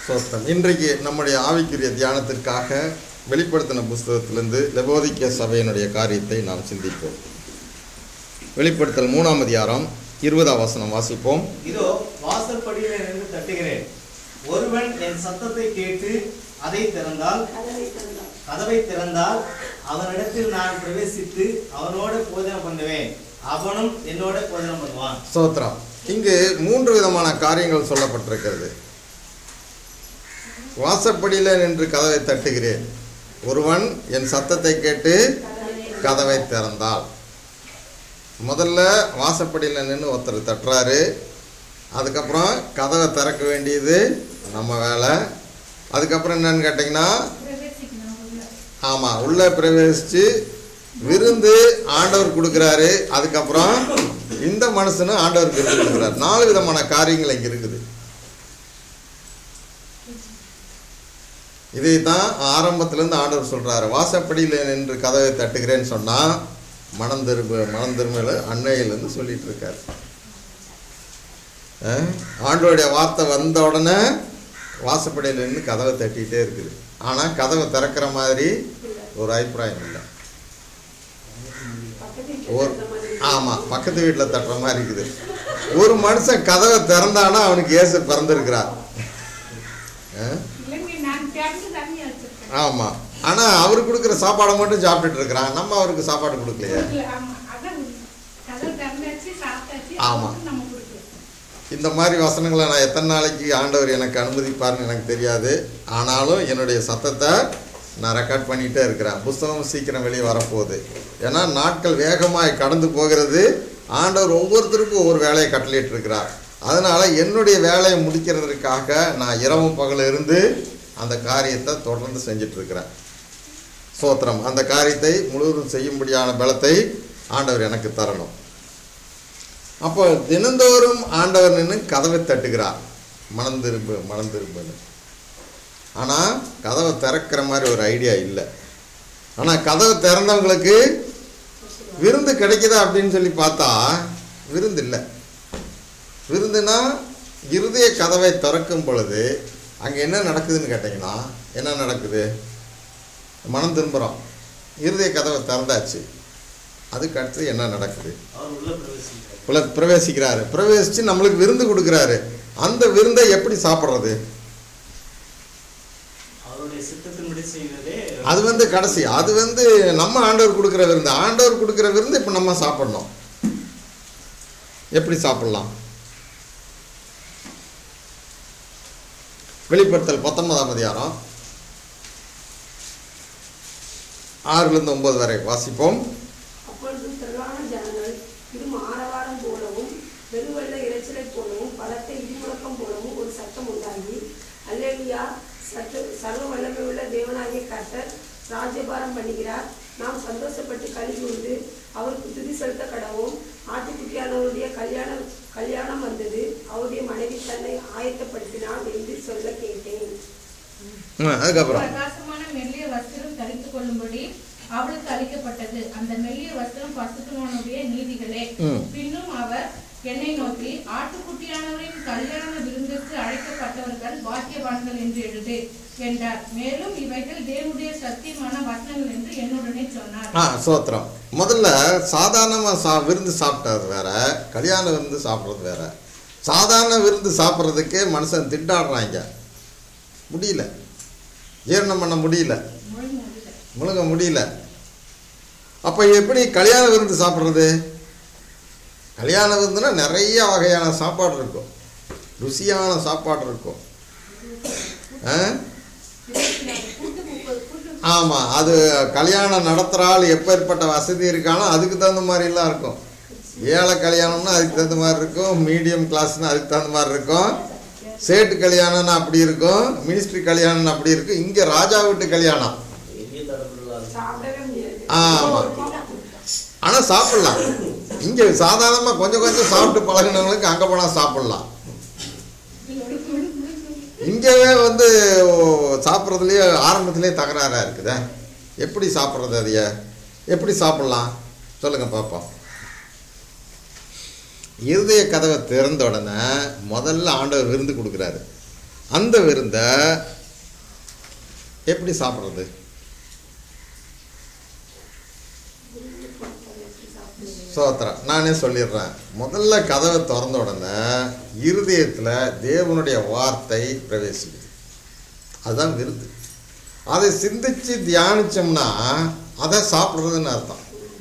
சோத்திரம் இன்றைக்கு நம்முடைய ஆவிக்குரிய தியானத்திற்காக வெளிப்படுத்தின புஸ்தகத்திலிருந்து லெபோதிக்க சபையினுடைய காரியத்தை நாம் சிந்திப்போம் வெளிப்படுத்தல் மூணாம் அதிகாரம் இருபதாம் வசனம் வாசிப்போம் இதோ வாசற்படியிலே நின்று தட்டுகிறேன் ஒருவன் என் சத்தத்தை கேட்டு அதை திறந்தால் கதவை திறந்தார் கதவை திறந்தால் அவனிடத்தில் நான் பிரவேசித்து அவனோட போஜனம் பண்ணுவேன் அவனும் என்னோட போஜனம் பண்ணுவான் சோத்ரம் இங்கு மூன்று விதமான காரியங்கள் சொல்லப்பட்டிருக்கிறது வாசப்படியில் நின்று கதவை தட்டுகிறேன் ஒருவன் என் சத்தத்தை கேட்டு கதவை திறந்தால் முதல்ல வாசப்படியில் நின்று ஒருத்தர் தட்டுறாரு அதுக்கப்புறம் கதவை திறக்க வேண்டியது நம்ம வேலை அதுக்கப்புறம் என்னன்னு கேட்டிங்கன்னா ஆமாம் உள்ளே பிரவேசித்து விருந்து ஆண்டவர் கொடுக்குறாரு அதுக்கப்புறம் இந்த மனுஷனும் ஆண்டவர் விருந்து கொடுக்குறாரு நாலு விதமான காரியங்கள் இங்கே இருக்குது இதை தான் ஆரம்பத்திலேருந்து ஆண்டவர் சொல்கிறாரு வாசப்படியில் நின்று கதவை தட்டுகிறேன்னு சொன்னால் மனம் திரும்ப மனம் திரும்பல அன்னையிலேருந்து சொல்லிட்டு இருக்காரு அஹ், ஆண்டவருடைய வார்த்தை வந்த உடனே வாசப்படியில் நின்று கதவை தட்டிகிட்டே இருக்குது ஆனால் கதவை திறக்கிற மாதிரி ஒரு அபிப்பிராயம் இல்லை பக்கத்து ஒரு வீட்டுல மாதிரி ஆமாம் பக்கத்து வீட்டில் தட்டுற மாதிரி இருக்குது ஒரு மனுஷன் கதவை திறந்தானா அவனுக்கு இயேசு பிறந்திருக்கிறார் அஹ்? இல்லைங்க நான் திறந்து தண்ணி வச்சிருக்கேன் ஆமாம் ஆனால் அவர் கொடுக்குற சாப்பாடை மட்டும் சாப்பிட்டுட்டு இருக்கிறான் நம்ம அவருக்கு சாப்பாடு கொடுக்கலையே இல்ல, ஆமா அதான் கதவு திறந்தாச்சு சாப்பிட்டாச்சு ஆமா. அவருக்கு நம்ம கொடுக்கல இந்த மாதிரி வசனங்களை நான் எத்தனை நாளைக்கு ஆண்டவர் எனக்கு அனுமதிப்பார்னு எனக்கு தெரியாது ஆனாலும் என்னுடைய சத்தத்தை நான் ரெக்கார்ட் பண்ணிகிட்டே இருக்கிறேன் புஸ்தகம் சீக்கிரம் வெளியே வரப்போகுது ஏன்னா நாட்கள் வேகமாய் கடந்து போகிறது ஆண்டவர் ஒவ்வொருத்தருக்கும் ஒவ்வொரு வேலையை கட்டளையிட்டு இருக்கிறார் அதனால் என்னுடைய வேலையை முடிக்கிறதுக்காக நான் இரவும் பகல் இருந்து அந்த காரியத்தை தொடர்ந்து செஞ்சுட்டு இருக்கிறேன் சோத்திரம் அந்த காரியத்தை முழுவதும் செய்யும்படியான பலத்தை ஆண்டவர் எனக்கு தரணும் அப்போ தினந்தோறும் ஆண்டவர் நின்று கதவை தட்டுகிறார் மனம் திரும்பு மனம் திரும்புன்னு ஆனால் கதவை திறக்கிற மாதிரி ஒரு ஐடியா இல்லை ஆனால் கதவை திறந்தவங்களுக்கு விருந்து கிடைக்குதா அப்படின்னு சொல்லி பார்த்தா விருந்து இல்லை விருந்துனா இருதய கதவை திறக்கும் பொழுது அங்கே என்ன நடக்குதுன்னு கேட்டிங்கன்னா என்ன நடக்குது மனம் திரும்புகிறோம் இருதய கதவை திறந்தாச்சு அதுக்கு அடுத்து என்ன நடக்குது அவர் உள்ள பிரவேசிக்கிறார் உள்ள பிரவேசிக்கிறாரு பிரவேசித்து நம்மளுக்கு விருந்து கொடுக்குறாரு அந்த விருந்தை எப்படி சாப்பிட்றது அவருடைய சித்தத்தின்படி செய்வதே அது வந்து கடைசி அது வந்து நம்ம ஆண்டவர் கொடுக்குற விருந்து ஆண்டவர் கொடுக்குற விருந்து இப்போ நம்ம சாப்பிடணும் எப்படி சாப்பிடலாம் வெளிப்படுத்தல் பத்தொன்பதாம் அதிகாரம் ஆறுலேருந்து ஒன்பது வரை வாசிப்போம் அப்பொழுது திரளான ஜனங்கள் இடும் ஆரவாரம் போலவும் பெருவெள்ள இரைச்சலை போலவும் பலத்த இடிமுழக்கம் போலவும் ஒரு சத்தம் உண்டாகி அல்லேலியா சற்று சர்வ வல்லமை உள்ள தேவனாகிய கர்த்தர் ராஜ்யபாரம் பண்ணுகிறார் நாம் சந்தோஷப்பட்டு களி கூர்ந்து அவருக்கு துதி செலுத்த கடவும் ஆட்டுக்குட்டியானவருடைய கல்யாணம் கல்யாணம் வந்தது அவருடைய மனைவி தன்னை ஆயத்தப்படுத்தினாள் என்று சொல்ல கேட்டேன் ம், அதுக்கப்புறம் பிரகாசமான மெல்லிய வஸ்திரம் தரித்துக் கொள்ளும்படி அவளுக்கு அளிக்கப்பட்டது அந்த மெல்லிய வஸ்திரம் பசுத்தமானுடைய நீதிகளே ம். பின்னும் அவர் என்னை நோக்கி ஆட்டுக்குட்டியானவரின் கல்யாண விருந்துக்கு அழைக்கப்பட்டவர்கள் பாக்கியவான்கள் என்று எழுது என்றார் மேலும் இவைகள் தேவனுடைய சத்தியமான வசனங்கள் என்று என்னுடனே சொன்னார் ஆ சோத்திரம் முதல்ல சாதாரணமாக சா விருந்து சாப்பிட்டது வேற கல்யாண விருந்து சாப்பிட்றது வேற சாதாரண விருந்து சாப்பிட்றதுக்கே மனுஷன் திண்டாடுறாங்க முடியல ஜீரணம் பண்ண முடியல முழுங்க முடியல. முழுங்க முடியல அப்போ எப்படி கல்யாண விருந்து சாப்பிட்றது கல்யாண விருந்துனா நிறைய வகையான சாப்பாடு இருக்கும் ருசியான சாப்பாடு இருக்கும் ஆ ஆமாம் அது கல்யாணம் நடத்துகிற ஆள் எப்பேற்பட்ட வசதி இருக்கானோ அதுக்கு தகுந்த மாதிரிலாம் இருக்கும் ஏழை கல்யாணம்னா அதுக்கு தகுந்த மாதிரி இருக்கும் மீடியம் கிளாஸ்னா அதுக்கு தகுந்த மாதிரி இருக்கும் சேட்டு கல்யாணம்னா அப்படி இருக்கும் மினிஸ்ட்ரி கல்யாணம்னு அப்படி இருக்கும் இங்கே ராஜா வீட்டு கல்யாணம் எளிய தடப்புள்ள சாப்பிடவே முடியாது ஆமாம் ஆனால் சாப்பிட்லாம் இங்கே சாதாரணமாக கொஞ்சம் கொஞ்சம் சாப்பிட்டு பழகினவங்களுக்கு அங்கே போனால் சாப்பிட்லாம் இங்கேவே வந்து சாப்பிட்றதுலேயே ஆரம்பத்திலே தகராறாக இருக்குதே எப்படி சாப்பிட்றது அதைய எப்படி சாப்பிட்லாம் சொல்லுங்கள் பார்ப்போம் இருதய கதவை திறந்த உடனே முதல்ல ஆண்டவர் விருந்து கொடுக்குறாரு அந்த விருந்தை எப்படி சாப்பிட்றது சோத்திரம் நானே சொல்லிடுறேன் முதல்ல கதவை திறந்த உடனே இருதயத்தில் தேவனுடைய வார்த்தை பிரவேசிக்குது அதுதான் விருது அதை சிந்திச்சு தியானிச்சோம்னா அதை சாப்பிட்றதுன்னு அர்த்தம்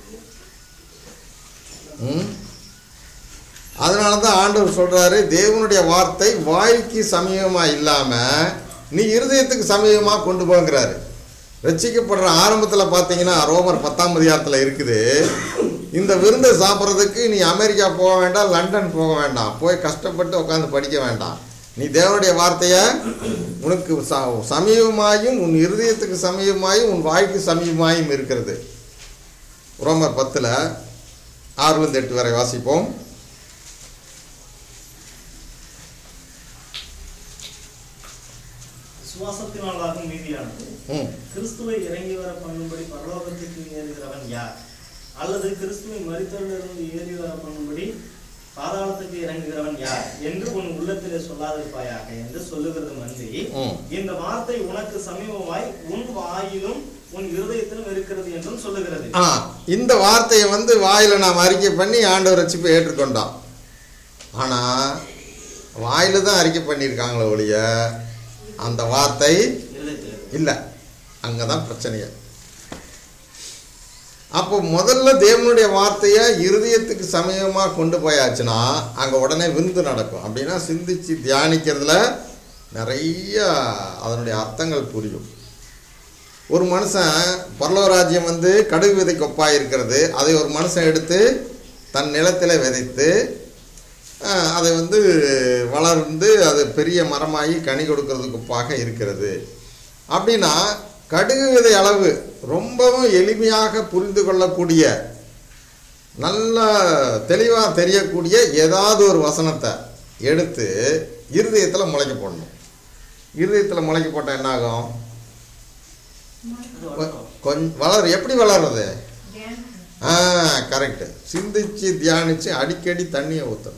ம் அதனால தான் ஆண்டவர் சொல்கிறாரு தேவனுடைய வார்த்தை வாய்க்கு சமீபமாக இல்லாமல் நீ இருதயத்துக்கு சமீபமாக கொண்டு போங்கிறாரு ரட்சிக்கப்படுற ஆரம்பத்தில் பார்த்தீங்கன்னா ரோமர் பத்தாம் அதிகாரத்தில் இருக்குது இந்த விருந்தை சாப்பிட்றதுக்கு நீ அமெரிக்கா போக வேண்டாம் லண்டன் போக வேண்டாம் போய் கஷ்டப்பட்டு உட்காந்து படிக்க வேண்டாம் நீ தேவனுடைய வார்த்தையை உனக்கு ச சமீபமாயும் உன் இருதயத்துக்கு சமீபமாயும் உன் வாய்க்கு சமீபமாயும் இருக்கிறது ரோமர் பத்தில் ஆறுலேருந்து எட்டு வரை வாசிப்போம் விசுவாசத்தினாலாகும் நீதியானது ம் கிறிஸ்துவை இறங்கி வர பண்ணும்படி பரலோகத்துக்கு ஏறுகிறவன் யார் அல்லது கிறிஸ்துவை மரித்தவரிலிருந்து ஏறி வர பண்ணும்படி பாதாளத்துக்கு இறங்குகிறவன் யார் என்று உன் உள்ளத்திலே சொல்லாதிருப்பாயாக என்று சொல்லுகிறது மன்றி ம். இந்த வார்த்தை உனக்கு சமீபமாய் உன் வாயிலும் உன் இருதயத்திலும் இருக்கிறது என்றும் சொல்லுகிறது ஆ இந்த வார்த்தையை வந்து வாயில் நாம் அறிக்கை பண்ணி ஆண்டவர் ரட்சிப்பை ஏற்றுக்கொண்டோம் ஆனால் வாயில் தான் அறிக்கை பண்ணியிருக்காங்களே ஒழிய அந்த வார்த்தை இருதயத்தில் இருக்கு. இல்லை அங்கே தான் பிரச்சனையே அப்போ முதல்ல தேவனுடைய வார்த்தையை இருதயத்துக்கு சமயமாக கொண்டு போயாச்சுன்னா அங்கே உடனே விருந்து நடக்கும் அப்படின்னா சிந்திச்சு தியானிக்கிறதுல நிறைய அதனுடைய அர்த்தங்கள் புரியும் ஒரு மனுஷன் பரலோராஜ்யம் வந்து கடுகு விதைக்கு ஒப்பாக இருக்கிறது அதை ஒரு மனுஷன் எடுத்து தன் நிலத்தில் விதைத்து ஆஹ், அதை வந்து வளர்ந்து அது பெரிய மரமாகி கனி கொடுக்கறதுக்கு ஒப்பாக இருக்கிறது அப்படின்னா கடுகு விதை அளவு ரொம்பவும் எளிமையாக புரிந்து கொள்ளக்கூடிய நல்ல தெளிவாக தெரியக்கூடிய ஏதாவது ஒரு வசனத்தை எடுத்து இருதயத்தில் முளைக்க போடணும் இருதயத்தில் முளைக்க போட்டால் என்ன ஆகும் அது வளரும். கொஞ்சம் வளர் எப்படி வளர்றது தியானம். ஆ கரெக்டு சிந்திச்சு தியானிச்சு அடிக்கடி தண்ணியை ஊற்றணும்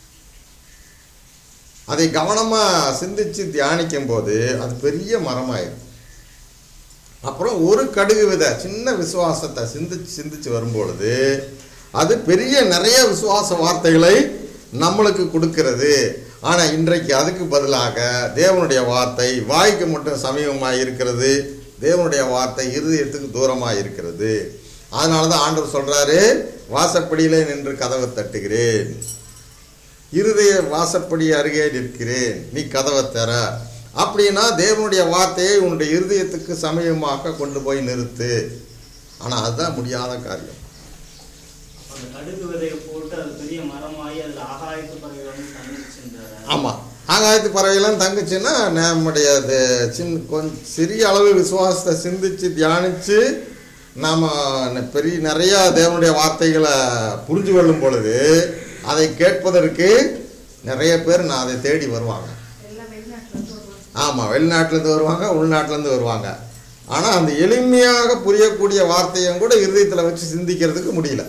அதை கவனமாக சிந்திச்சு தியானிக்கும் போது அது பெரிய மரமாயிடும் அப்புறம் ஒரு கடுகு விதை சின்ன விசுவாசத்தை சிந்திச்சு சிந்திச்சு வரும்பொழுது அது பெரிய நிறைய விசுவாச வார்த்தைகளை நம்மளுக்கு கொடுக்கிறது ஆனால் இன்றைக்கு அதுக்கு பதிலாக தேவனுடைய வார்த்தை வாய்க்கு மட்டும் சமீபமாக இருக்கிறது தேவனுடைய வார்த்தை இருதயத்துக்கு தூரமாக இருக்கிறது அதனால தான் ஆண்டவர் சொல்கிறாரு வாசப்படியிலே நின்று கதவை தட்டுகிறேன் இருதய வாசப்படி அருகே நிற்கிறேன் நீ கதவை தர அப்படின்னா தேவனுடைய வார்த்தையை உன்னுடைய இருதயத்துக்கு சமயமாக கொண்டு போய் நிறுத்து ஆனால் அதுதான் முடியாத காரியம் அந்த கடுகு விதையை போட்டு அது பெரிய மரமாகி அதில் ஆகாயத்து பறவை வந்து தங்கிச்சுன்றாரு ஆமாம் ஆகாயத்து பறவையெல்லாம் தங்குச்சுன்னா நம்முடைய அது சின் கொஞ்சம் சிறிய அளவு விசுவாசத்தை சிந்திச்சு தியானித்து நாம் பெரிய நிறையா தேவனுடைய வார்த்தைகளை புரிஞ்சு கொள்ளும் பொழுது அதை கேட்பதற்கு நிறைய பேர் நான் அதை தேடி வருவாங்க எல்லாம் வெளிநாட்டுல இருந்து வருவாங்க ஆமாம் வெளிநாட்டிலேருந்து வருவாங்க உள்நாட்டிலேருந்து வருவாங்க ஆனால் அந்த எளிமையாக புரியக்கூடிய வார்த்தையும் கூட இருதயத்தில் வச்சு சிந்திக்கிறதுக்கு முடியல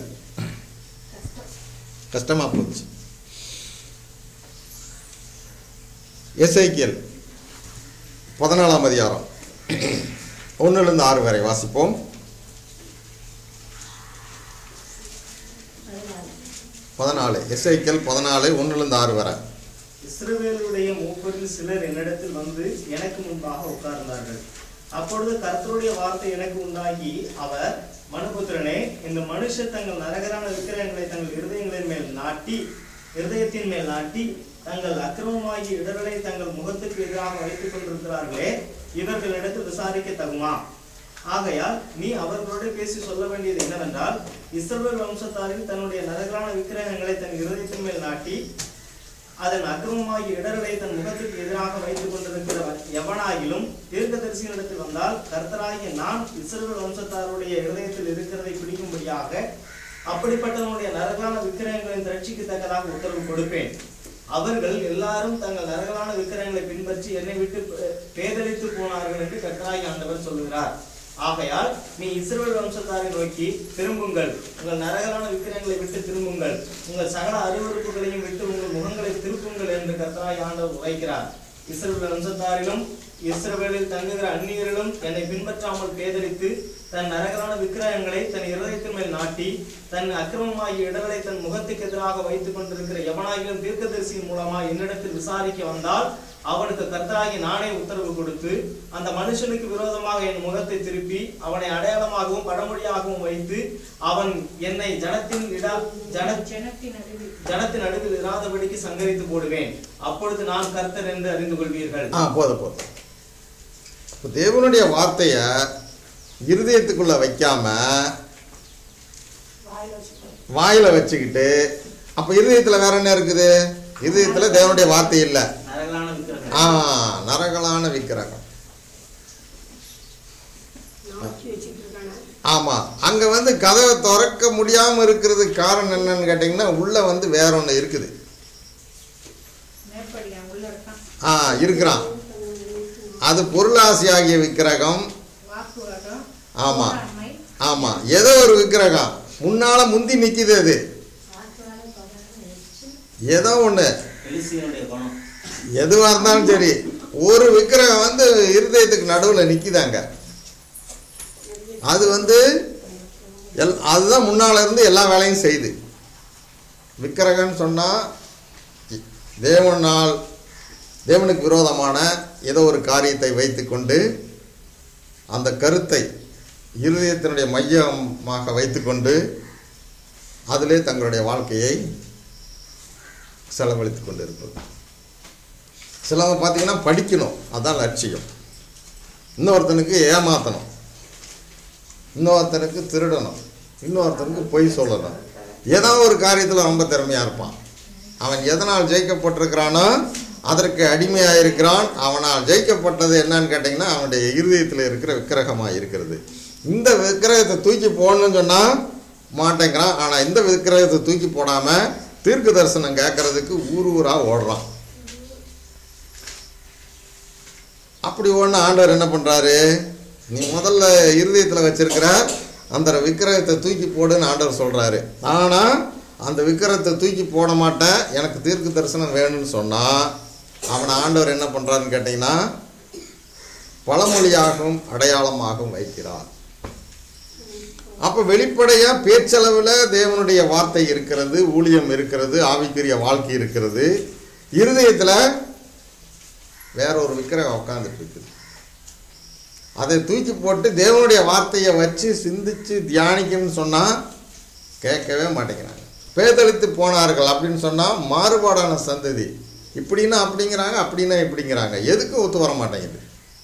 கஷ்டமாக போச்சு எஸ்ஐக்கியல் பதினாலாம் அதிகாரம் ஒன்றுலேருந்து ஆறு வரை வாசிப்போம் பதினாலு எஸ்ஐக்கியல் பதினாலு ஒன்றுலேருந்து ஆறு வரை இஸ்ரவேலுடைய மூப்பரில் சிலர் என்னிடத்தில் வந்து எனக்கு முன்பாக உட்கார்ந்தார்கள் அப்பொழுது கர்த்தருடைய வார்த்தை எனக்கு உண்டாகி அவர் மனுபுத்திரனே இந்த மனுஷர் தங்கள் நரகரான விக்கிரகங்களை தங்கள் இருதயங்களின் மேல் நாட்டி இருதயத்தின் மேல் நாட்டி தங்கள் அக்கிரமமாகி இடர்களை தங்கள் முகத்துக்கு எதிராக வைத்துக் கொண்டிருக்கிறார்களே இவர்களிடத்தில் விசாரிக்க தகுமா ஆகையால் நீ அவர்களோடு பேசி சொல்ல வேண்டியது என்னவென்றால் இஸ்ரவேல் வம்சத்தாரில் தன்னுடைய நரகரான விக்கிரகங்களை தன் இருதயத்தின் மேல் நாட்டி அதன் அக்கிரமமாகி இடர்களை தன் முகத்துக்கு எதிராக வைத்துக் கொண்டிருக்கிறவன் எவனாகிலும் தீர்க்கதரிசியினிடத்தில் வந்தால் கர்த்தராகிய நான் இஸ்ரவேல் வம்சத்தாருடைய இருதயத்தில் இருக்கிறதை பிடிக்கும்படியாக அப்படிப்பட்டவனுடைய நரகலான விக்கிரகங்களின் திரட்சிக்கு தக்கதாக உத்தரவு கொடுப்பேன் அவர்கள் எல்லாரும் தங்கள் நரகலான விக்கிரகங்களை பின்பற்றி என்னை விட்டு பே- பேதலித்து போனார்கள் என்று கர்த்தராகிய ஆண்டவர் சொல்லுகிறார் ஆகையால் நீ இஸ்ரவேல் வம்சத்தாரை நோக்கி திரும்புங்கள் உங்கள் நரகலான விக்கிரகங்களை விட்டு திரும்புங்கள் உங்கள் சகல அறிவுறுப்புகளையும் விட்டு உங்கள் முகங்களை திருப்புங்கள் என்று கர்த்தராய் ஆண்டவர் உரைக்கிறார் இஸ்ரவேல் வம்சத்தாரிலும் இஸ்ரவேலில் தங்குகிற அந்நியரிலும் என்னை பின்பற்றாமல் பேதலித்து தன் நரகரான விக்கிரகங்களை தன் இருதயத்தின் மேல் நாட்டி தன் அக்கிரமமாகிய இடங்களை தன் முகத்துக்கு எதிராக வைத்துக் கொண்டிருக்கிற எவனாகிலும் தீர்க்கதரிசியின் மூலமா என்னிடத்தில் விசாரிக்க வந்தால் அவனுக்கு கர்த்தராகி நானே உத்தரவு கொடுத்து அந்த மனுஷனுக்கு விரோதமாக என் முகத்தை திருப்பி அவனை அடையாளமாகவும் பழமொழியாகவும் வைத்து அவன் என்னை ஜனத்தின் இடா ஜன ஜனத்தின் நடுவில் ஜனத்தின் நடுவில் இராதபடிக்கு சங்கரித்து போடுவேன் அப்பொழுது நான் கர்த்தர் என்று அறிந்து கொள்வீர்கள் ஆ போதும் போதும் இப்போ தேவனுடைய வார்த்தையை இருதயத்துக்குள்ள வைக்காம வாயில வச்சுக்கோ வாயில வச்சுக்கிட்டு அப்ப இருதயத்துல வேற என்ன இருக்குது இருதயத்துல தேவனுடைய வார்த்தை இல்லை நரகலான விக்கிரகங்கள் ஆ நரகலான விக்கிரகம் நாக்கி வச்சுட்டு இருக்கானே ஆமா அங்க வந்து கதவை திறக்க முடியாம இருக்கிறதுக்கு காரணம் என்னன்னு கேட்டிங்கன்னா உள்ள வந்து வேற ஒண்ணு இருக்குது மேற்படியா உள்ள இருக்கான் ஆ இருக்கிறான் அது பொருளாசையாகிய விக்கிரகம் வாக்குவாதம் ஆமா போராண்மை, ஆமா ஏதோ ஒரு விக்கிரகம் முன்னால முந்தி நிக்குது அது ஏதோ ஒண்ணு பெலிஸ்தீனுடைய குணம் எதுவா இருந்தாலும் சரி ஒரு விக்கிரகம் வந்து இருதயத்துக்கு நடுவுல நிக்குதாங்க அது வந்து எல் அதுதான் முன்னால இருந்து எல்லா வேலையும் செய்யுது விக்கிரகம்னு சொன்னா தேவனால் தேவனுக்கு விரோதமான ஏதோ ஒரு காரியத்தை வைத்துக்கொண்டு அந்த கருத்தை இருதயத்தினுடைய மையமாக வைத்துக்கொண்டு அதிலே தங்களுடைய வாழ்க்கையை செலவழித்து கொண்டு இருப்பது சிலவங்க பார்த்தீங்கன்னா படிக்கணும் அதான் லட்சியம் இன்னொருத்தனுக்கு ஏமாற்றணும் இன்னொருத்தனுக்கு திருடணும் இன்னொருத்தனுக்கு பொய் சொல்லணும் ஏதோ ஒரு காரியத்தில் ரொம்ப திறமையாக இருப்பான் அவன் எதனால் ஜெயிக்கப்பட்டிருக்கிறானோ அதற்கு அடிமையாக இருக்கிறான் அவனால் ஜெயிக்கப்பட்டது என்னன்னு கேட்டிங்கன்னா அவனுடைய இருதயத்தில் இருக்கிற விக்கிரகமாக இருக்கிறது இந்த விக்கிரகத்தை தூக்கி போடணும்னு சொன்னால் மாட்டேங்கிறான் ஆனால் இந்த விக்கிரகத்தை தூக்கி போடாமல் தீர்க்க தரிசனம் கேட்கறதுக்கு ஊர் ஊராக ஓடுறான் அப்படி ஒன்று ஆண்டவர் என்ன பண்ணுறாரு நீ முதல்ல இருதயத்தில் வச்சிருக்கிற அந்த விக்கிரகத்தை தூக்கி போடுன்னு ஆண்டவர் சொல்கிறாரு ஆனால் அந்த விக்கிரகத்தை தூக்கி போட மாட்டேன் எனக்கு தீர்க்க தரிசனம் வேணும்னு சொன்னால் அவனை ஆண்டவர் என்ன பண்ணுறாருன்னு கேட்டிங்கன்னா பழமொழியாகவும் அடையாளமாகவும் வைக்கிறார் அப்போ வெளிப்படையாக பேச்சளவில் தேவனுடைய வார்த்தை இருக்கிறது ஊழியம் இருக்கிறது ஆவிக்குரிய வாழ்க்கை இருக்கிறது இருதயத்தில் வேற ஒரு விக்கிரகம் உட்காந்துட்டு இருக்குது அதை தூக்கி போட்டு தேவனுடைய வார்த்தையை வச்சு சிந்திச்சு தியானிக்கணும்னு சொன்னால் கேட்கவே மாட்டேங்கிறாங்க பேதளித்து போனார்கள் அப்படின்னு சொன்னால் மாறுபாடான சந்ததி இப்படின்னா அப்படிங்கிறாங்க அப்படின்னா இப்படிங்கிறாங்க எதுக்கு ஒத்து வர மாட்டேங்குது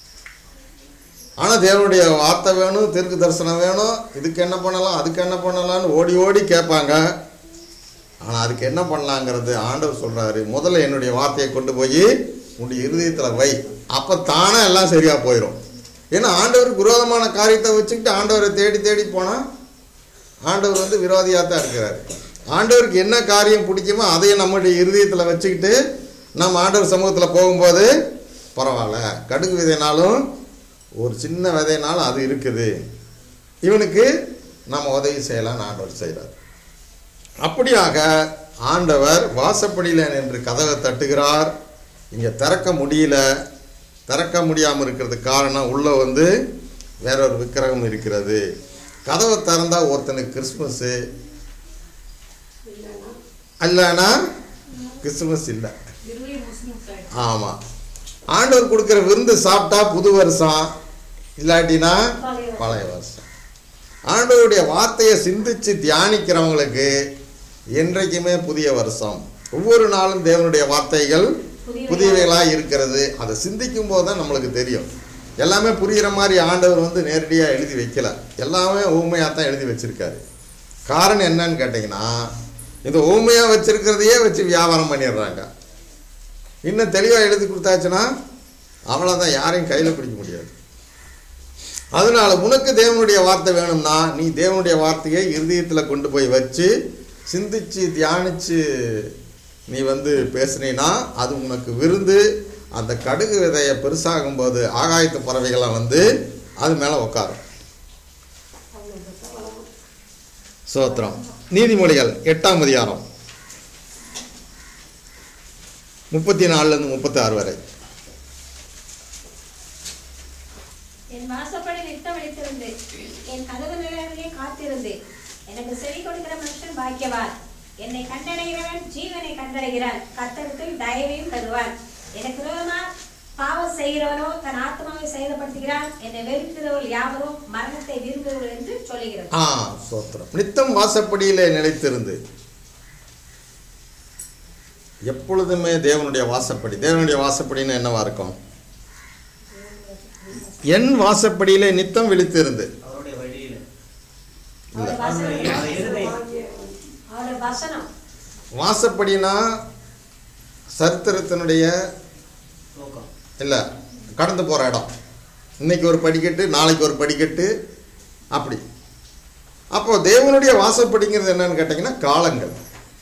ஆனால் தேவனுடைய வார்த்தை வேணும் தீர்க்க தரிசனம் வேணும் இதுக்கு என்ன பண்ணலாம் அதுக்கு என்ன பண்ணலாம்னு ஓடி ஓடி கேட்பாங்க ஆனால் அதுக்கு என்ன பண்ணலாங்கிறது ஆண்டவர் சொல்கிறாரு முதல்ல என்னுடைய வார்த்தையை கொண்டு போய் உன்னுடைய இருதயத்தில் வை அப்போ தானே எல்லாம் சரியாக போயிடும் ஏன்னா ஆண்டவருக்கு விரோதமான காரியத்தை வச்சுக்கிட்டு ஆண்டவரை தேடி தேடி போனால் ஆண்டவர் வந்து விரோதியாக தான் இருக்கிறார் ஆண்டவருக்கு என்ன காரியம் பிடிக்குமோ அதையும் நம்முடைய இருதயத்தில் வச்சுக்கிட்டு நம்ம ஆண்டவர் சமூகத்தில் போகும்போது பரவாயில்ல கடுகு விதைனாலும் ஒரு சின்ன விதைனாலும் அது இருக்குது இவனுக்கு நம்ம உதவி செய்யலாம்னு ஆண்டவர் செய்கிறார் அப்படியாக ஆண்டவர் வாசப்படியில் நின்று கதவை தட்டுகிறார் இங்கே திறக்க முடியல திறக்க முடியாமல் இருக்கிறதுக்கு காரணம் உள்ளே வந்து வேற ஒரு விக்கிரகம் இருக்கிறது கதவை திறந்தா ஒருத்தனுக்கு கிறிஸ்மஸ்ஸு இல்லைன்னா இல்லைன்னா கிறிஸ்துமஸ் இல்லை இருவை முஸ்லிம் ஆமாம் ஆண்டவர் கொடுக்குற விருந்து சாப்பிட்டா புது வருஷம் இல்லாட்டினா பழைய பழைய வருஷம் ஆண்டவருடைய வார்த்தையை சிந்திச்சு தியானிக்கிறவங்களுக்கு என்றைக்குமே புதிய வருஷம் ஒவ்வொரு நாளும் தேவனுடைய வார்த்தைகள் புதியவைகளா- புதியவைகளாக இருக்கிறது அதை சிந்திக்கும் போது தான் நம்மளுக்கு தெரியும் எல்லாமே புரிகிற மாதிரி ஆண்டவர் வந்து நேரடியாக எழுதி வைக்கல எல்லாமே ஊமையாக தான் எழுதி வச்சிருக்காரு காரணம் என்னன்னு கேட்டிங்கன்னா இந்த ஊமையாக வச்சிருக்கிறதையே வச்சு வியாபாரம் பண்ணிடுறாங்க இன்னும் தெளிவாக எழுதி கொடுத்தாச்சுன்னா அவ்வளோதான் யாரையும் கையில் பிடிக்க முடியாது அதனால உனக்கு தேவனுடைய வார்த்தை வேணும்னா நீ தேவனுடைய வார்த்தையை இருதயத்தில் கொண்டு போய் வச்சு சிந்திச்சு தியானிச்சு நீ வந்து பேசுனீன்னா அது உனக்கு விருந்து அந்த கடுகு விதையை பெருசாகும்போது ஆகாயத்து பறவைகள்லாம் வந்து அது மேலே உட்காரும் அவ்வளோ பெருசாக வளரும் சோத்திரம் நீதிமொழிகள் எட்டாம் அதிகாரம் முப்பத்தி நாலுலேருந்து முப்பத்தி ஆறு வரை என் வாசப்படி நித்தம் விழித்திருந்து என் கதவு நிலையிலே காத்திருந்து எனக்கு செவி கொடுக்கிற மனுஷன் பாக்கியவான் என்னை கண்டடைகிறவன் ஜீவனை கண்டடைகிறான் கத்தரத்தில் தயவையும் பெறுவான் எனக்கு விரோதமா பாவம் செய்கிறவனோ தன் ஆத்மாவை செயல்படுத்துகிறான் என்னை வெறுக்கிறவர்கள் யாவரும் மரணத்தை விரும்புகிறவர்கள் என்று சொல்லுகிறது ஆ சோத்திரம் நித்தம் வாசப்படியிலே நிலைத்திருந்து எப்பொழுதுமே தேவனுடைய வாசப்படி தேவனுடைய வாசப்படின்னு என்னவா இருக்கும் என் வாசப்படியிலே நித்தம் விழித்திருந்து அவருடைய வழியில அவருடைய அவருடைய வசனம் இருதயம் அவருடைய வசனம் வாசப்படினா சரித்திரத்தினுடைய நோக்கம் இல்லை கடந்து போகிற இடம் இன்னைக்கு ஒரு படிக்கட்டு நாளைக்கு ஒரு படிக்கட்டு அப்படி அப்போ தேவனுடைய வாசப்படிங்கிறது என்னன்னு கேட்டிங்கன்னா காலங்கள்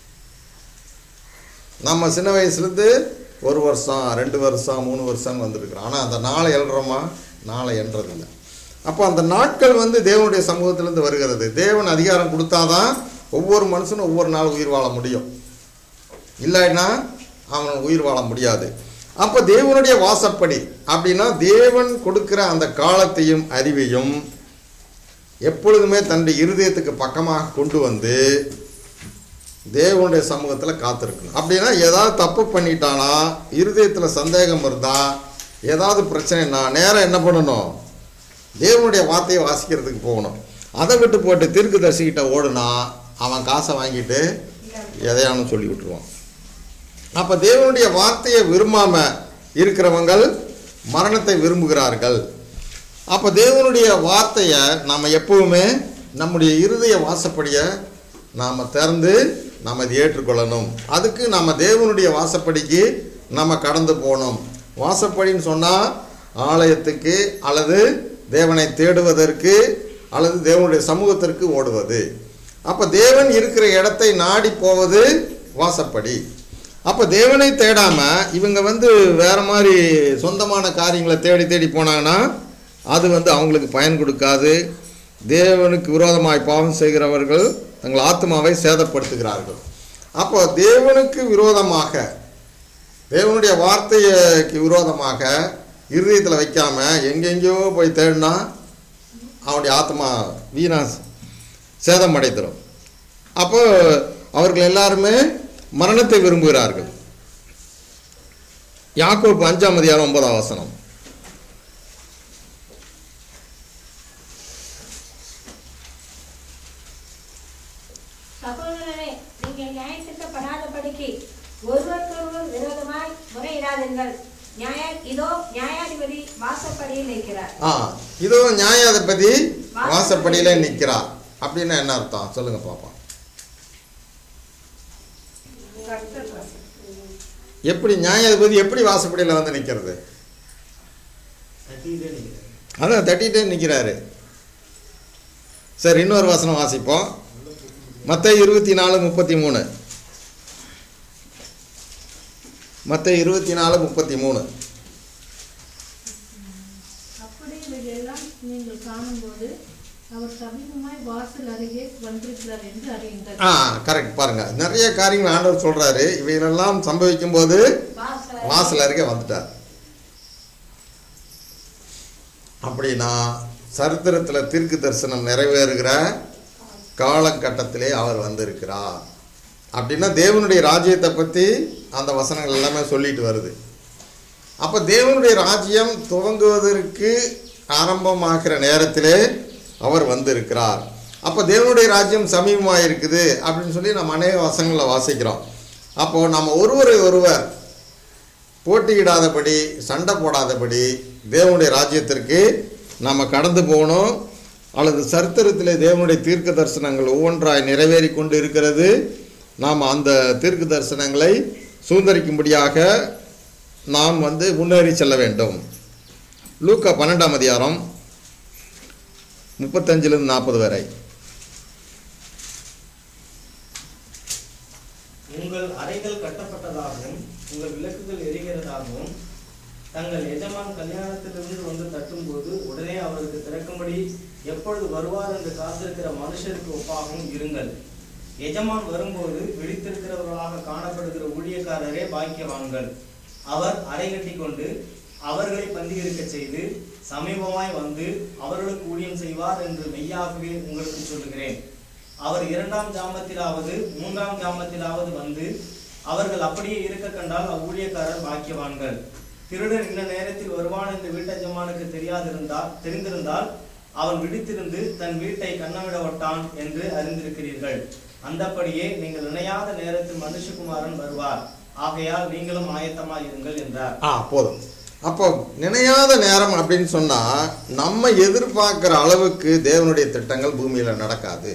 நம்ம சின்ன வயசுலேருந்து ஒரு வருஷம் ரெண்டு வருஷம் மூணு வருஷம் வந்திருக்கிறோம் ஆனால் அந்த நாளை எழுறோமா நாளை என்றதில்லை அப்போ அந்த நாட்கள் வந்து தேவனுடைய சமூகத்திலேருந்து வருகிறது தேவன் அதிகாரம் கொடுத்தாதான் ஒவ்வொரு மனுஷனும் ஒவ்வொரு நாள் உயிர் வாழ முடியும் இல்லைன்னா அவன் உயிர் வாழ முடியாது அப்போ தேவனுடைய வாசப்படி அப்படின்னா தேவன் கொடுக்கிற அந்த காலத்தையும் அறிவையும் எப்பொழுதுமே தன்னுடைய இருதயத்துக்கு பக்கமாக கொண்டு வந்து தேவனுடைய சமூகத்தில் காத்திருக்கணும் அப்படின்னா ஏதாவது தப்பு பண்ணிட்டானா இருதயத்தில் சந்தேகம் இருந்தால் ஏதாவது பிரச்சனைனா நேரம் என்ன பண்ணணும் தேவனுடைய வார்த்தையை வாசிக்கிறதுக்கு போகணும் அதை விட்டு போட்டு தீர்க்கு தரிசிக்கிட்ட ஓடுனா அவன் காசை வாங்கிட்டு எதையானு சொல்லி விட்டுருவான் அப்போ தேவனுடைய வார்த்தையை விரும்பாம இருக்கிறவங்கள் மரணத்தை விரும்புகிறார்கள் அப்போ தேவனுடைய வார்த்தையை நாம் எப்பவுமே நம்முடைய இருதய வாசப்படியை நாம் திறந்து நாம் இதை ஏற்றுக்கொள்ளணும் அதுக்கு நம்ம தேவனுடைய வாசப்படிக்கு நம்ம கடந்து போகணும் வாசப்படின்னு சொன்னால் ஆலயத்துக்கு அல்லது தேவனை தேடுவதற்கு அல்லது தேவனுடைய சமூகத்திற்கு ஓடுவது அப்போ தேவன் இருக்கிற இடத்தை நாடி போவது வாசப்படி அப்போ தேவனை தேடாம இவங்க வந்து வேற மாதிரி சொந்தமான காரியங்களை தேடி தேடி போனாங்கன்னா அது வந்து அவங்களுக்கு பயன் கொடுக்காது தேவனுக்கு விரோதமாய் பாவம் செய்கிறவர்கள் தங்கள் ஆத்மாவை சேதப்படுத்துகிறார்கள் அப்போ தேவனுக்கு விரோதமாக தேவனுடைய வார்த்தைக்கு விரோதமாக இருதயத்தில் வைக்காம எங்கெங்கேயோ போய் தேடினா அவனுடைய ஆத்மா வீணா சேதம் அடைந்துடும் அப்போ அவர்கள் எல்லாருமே மரணத்தை விரும்புகிறார்கள் யாக்கோப்பு அஞ்சாம் அதிகாரம் ஒன்பதாம் வசனம் சகோதரரே நீங்கள் நியாயத்திற்கப்படாதபடிக்கு ஒருவருக்கொருவர் விரோதமாய் முறையிடாதீர்கள் நியாய இதோ நியாயாதிபதி வாசப்படியில் நிற்கிறார் ஆ இதோ நியாயாதிபதி வாசப்படியில நிற்கிறார் அப்படின்னா என்ன அர்த்தம் சொல்லுங்க பாப்போம் எப்படி நியாயாதிபதி எப்படி வாசப்படியில் வந்து நிற்கிறது தட்டிக்கிட்டே நிற்கிறார் அதான் தட்டிகிட்டே நிற்கிறாரு சரி இன்னொரு வசனம் வாசிப்போம் மத்த இருபத்தி நாலு முப்பத்தி மூணு மத்த இருபத்தி நாலு முப்பத்தி மூணு அப்படி இவைகளெல்லாம் நீங்கள் காணும்போது அவர் சமீபமாய் வாசல் அருகே வந்திருக்கிறார் என்று அறியுங்கள் ஆ கரெக்ட் பாருங்க நிறைய காரியங்கள் ஆண்டவர் சொல்றாரு இவைகளெல்லாம் சம்பவிக்கும் போது வாசல் வாசல் அருகே வந்துட்டார் அப்படின்னா சரித்திரத்தில் தீர்க்கு தரிசனம் நிறைவேறுகிற காலகட்டத்திலே அவர் வந்திருக்கிறார் அப்படின்னா தேவனுடைய ராஜ்யத்தை பற்றி அந்த வசனங்கள் எல்லாமே சொல்லிட்டு வருது அப்போ தேவனுடைய ராஜ்யம் துவங்குவதற்கு ஆரம்பமாகிற நேரத்திலே அவர் வந்திருக்கிறார் அப்போ தேவனுடைய ராஜ்யம் சமீபமாக இருக்குது அப்படின்னு சொல்லி நம்ம அநேக வசனங்களில் வாசிக்கிறோம் அப்போது நம்ம ஒருவரை ஒருவர் போட்டியிடாதபடி சண்டை போடாதபடி தேவனுடைய ராஜ்யத்திற்கு நம்ம கடந்து போகணும் அல்லது சரித்திரத்திலே தேவனுடைய தீர்க்க தரிசனங்கள் ஒவ்வொன்றாய் நிறைவேறி கொண்டு இருக்கிறது நாம் அந்த தீர்க்க தரிசனங்களை சுதந்திரிக்கும்படியாக நாம் வந்து முன்னேறி செல்ல வேண்டும் லூக்கா பன்னெண்டாம் அதிகாரம் முப்பத்தஞ்சிலிருந்து நாற்பது வரை உங்கள் அறைகள் கட்டப்பட்டதாகவும் உங்கள் விளக்குகள் எரிகிறதாகவும் தங்கள் எஜமான் கல்யாணத்திலிருந்து வந்து தட்டும்போது உடனே அவருக்கு திறக்கும்படி எப்பொழுது வருவார் என்று காத்திருக்கிற மனுஷருக்கு ஒப்பாகவும் இருங்கள் எஜமான் வரும்போது விழித்திருக்கிறவர்களாக காணப்படுகிற ஊழியக்காரரே பாக்கியவான்கள் அவர் அறை கட்டி கொண்டு அவர்களை பந்தியிருக்க செய்து சமீபமாய் வந்து அவர்களுக்கு ஊழியம் செய்வார் என்று மெய்யாகவே உங்களுக்கு சொல்லுகிறேன் அவர் இரண்டாம் ஜாமத்திலாவது மூன்றாம் ஜாமத்திலாவது வந்து அவர்கள் அப்படியே இருக்க கண்டால் அவ்வூழியக்காரர் பாக்கியவான்கள் திருடன் இந்த நேரத்தில் வருவான் என்று வீட்டஜமானுக்கு தெரியாதிருந்தால் தெரிந்திருந்தால் அவன் விழித்திருந்து தன் வீட்டை கண்ணமிட ஒட்டான் என்று அறிந்திருக்கிறீர்கள் அந்தப்படியே நீங்கள் நினையாத நேரத்தில் மனுஷகுமாரன் வருவார் ஆகையால் நீங்களும் ஆயத்தமாய் இருங்கள் என்றார் ஆ போதும் அப்போ நினையாத நேரம் அப்படின்னு சொன்னா நம்ம எதிர்பார்க்கிற அளவுக்கு தேவனுடைய திட்டங்கள் பூமியில நடக்காது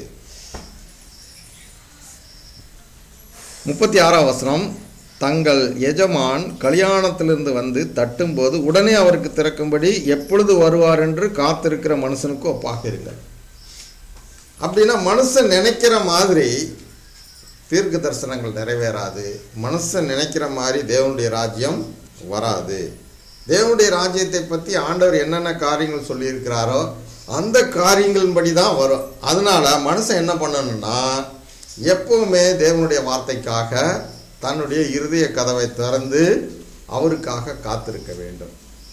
முப்பத்தி ஆறாம் வசனம் தங்கள் எஜமான் கல்யாணத்திலிருந்து வந்து தட்டும்போது உடனே அவருக்கு திறக்கும்படி எப்பொழுது வருவார் என்று காத்திருக்கிற மனுஷனுக்கு ஒப்பாக இருங்கள் அப்படின்னா மனுஷன் நினைக்கிற மாதிரி தீர்க்க தரிசனங்கள் நிறைவேறாது மனுஷன் நினைக்கிற மாதிரி தேவனுடைய ராஜ்யம் வராது தேவனுடைய ராஜ்யத்தை பற்றி ஆண்டவர் என்னென்ன காரியங்கள் சொல்லியிருக்கிறாரோ அந்த காரியங்களின்படி தான் வரும் அதனால மனுஷன் என்ன பண்ணணும்னா எப்பவுமே தேவனுடைய வார்த்தைக்காக தன்னுடைய இருதய கதவை திறந்து அவருக்காக காத்திருக்க வேண்டும்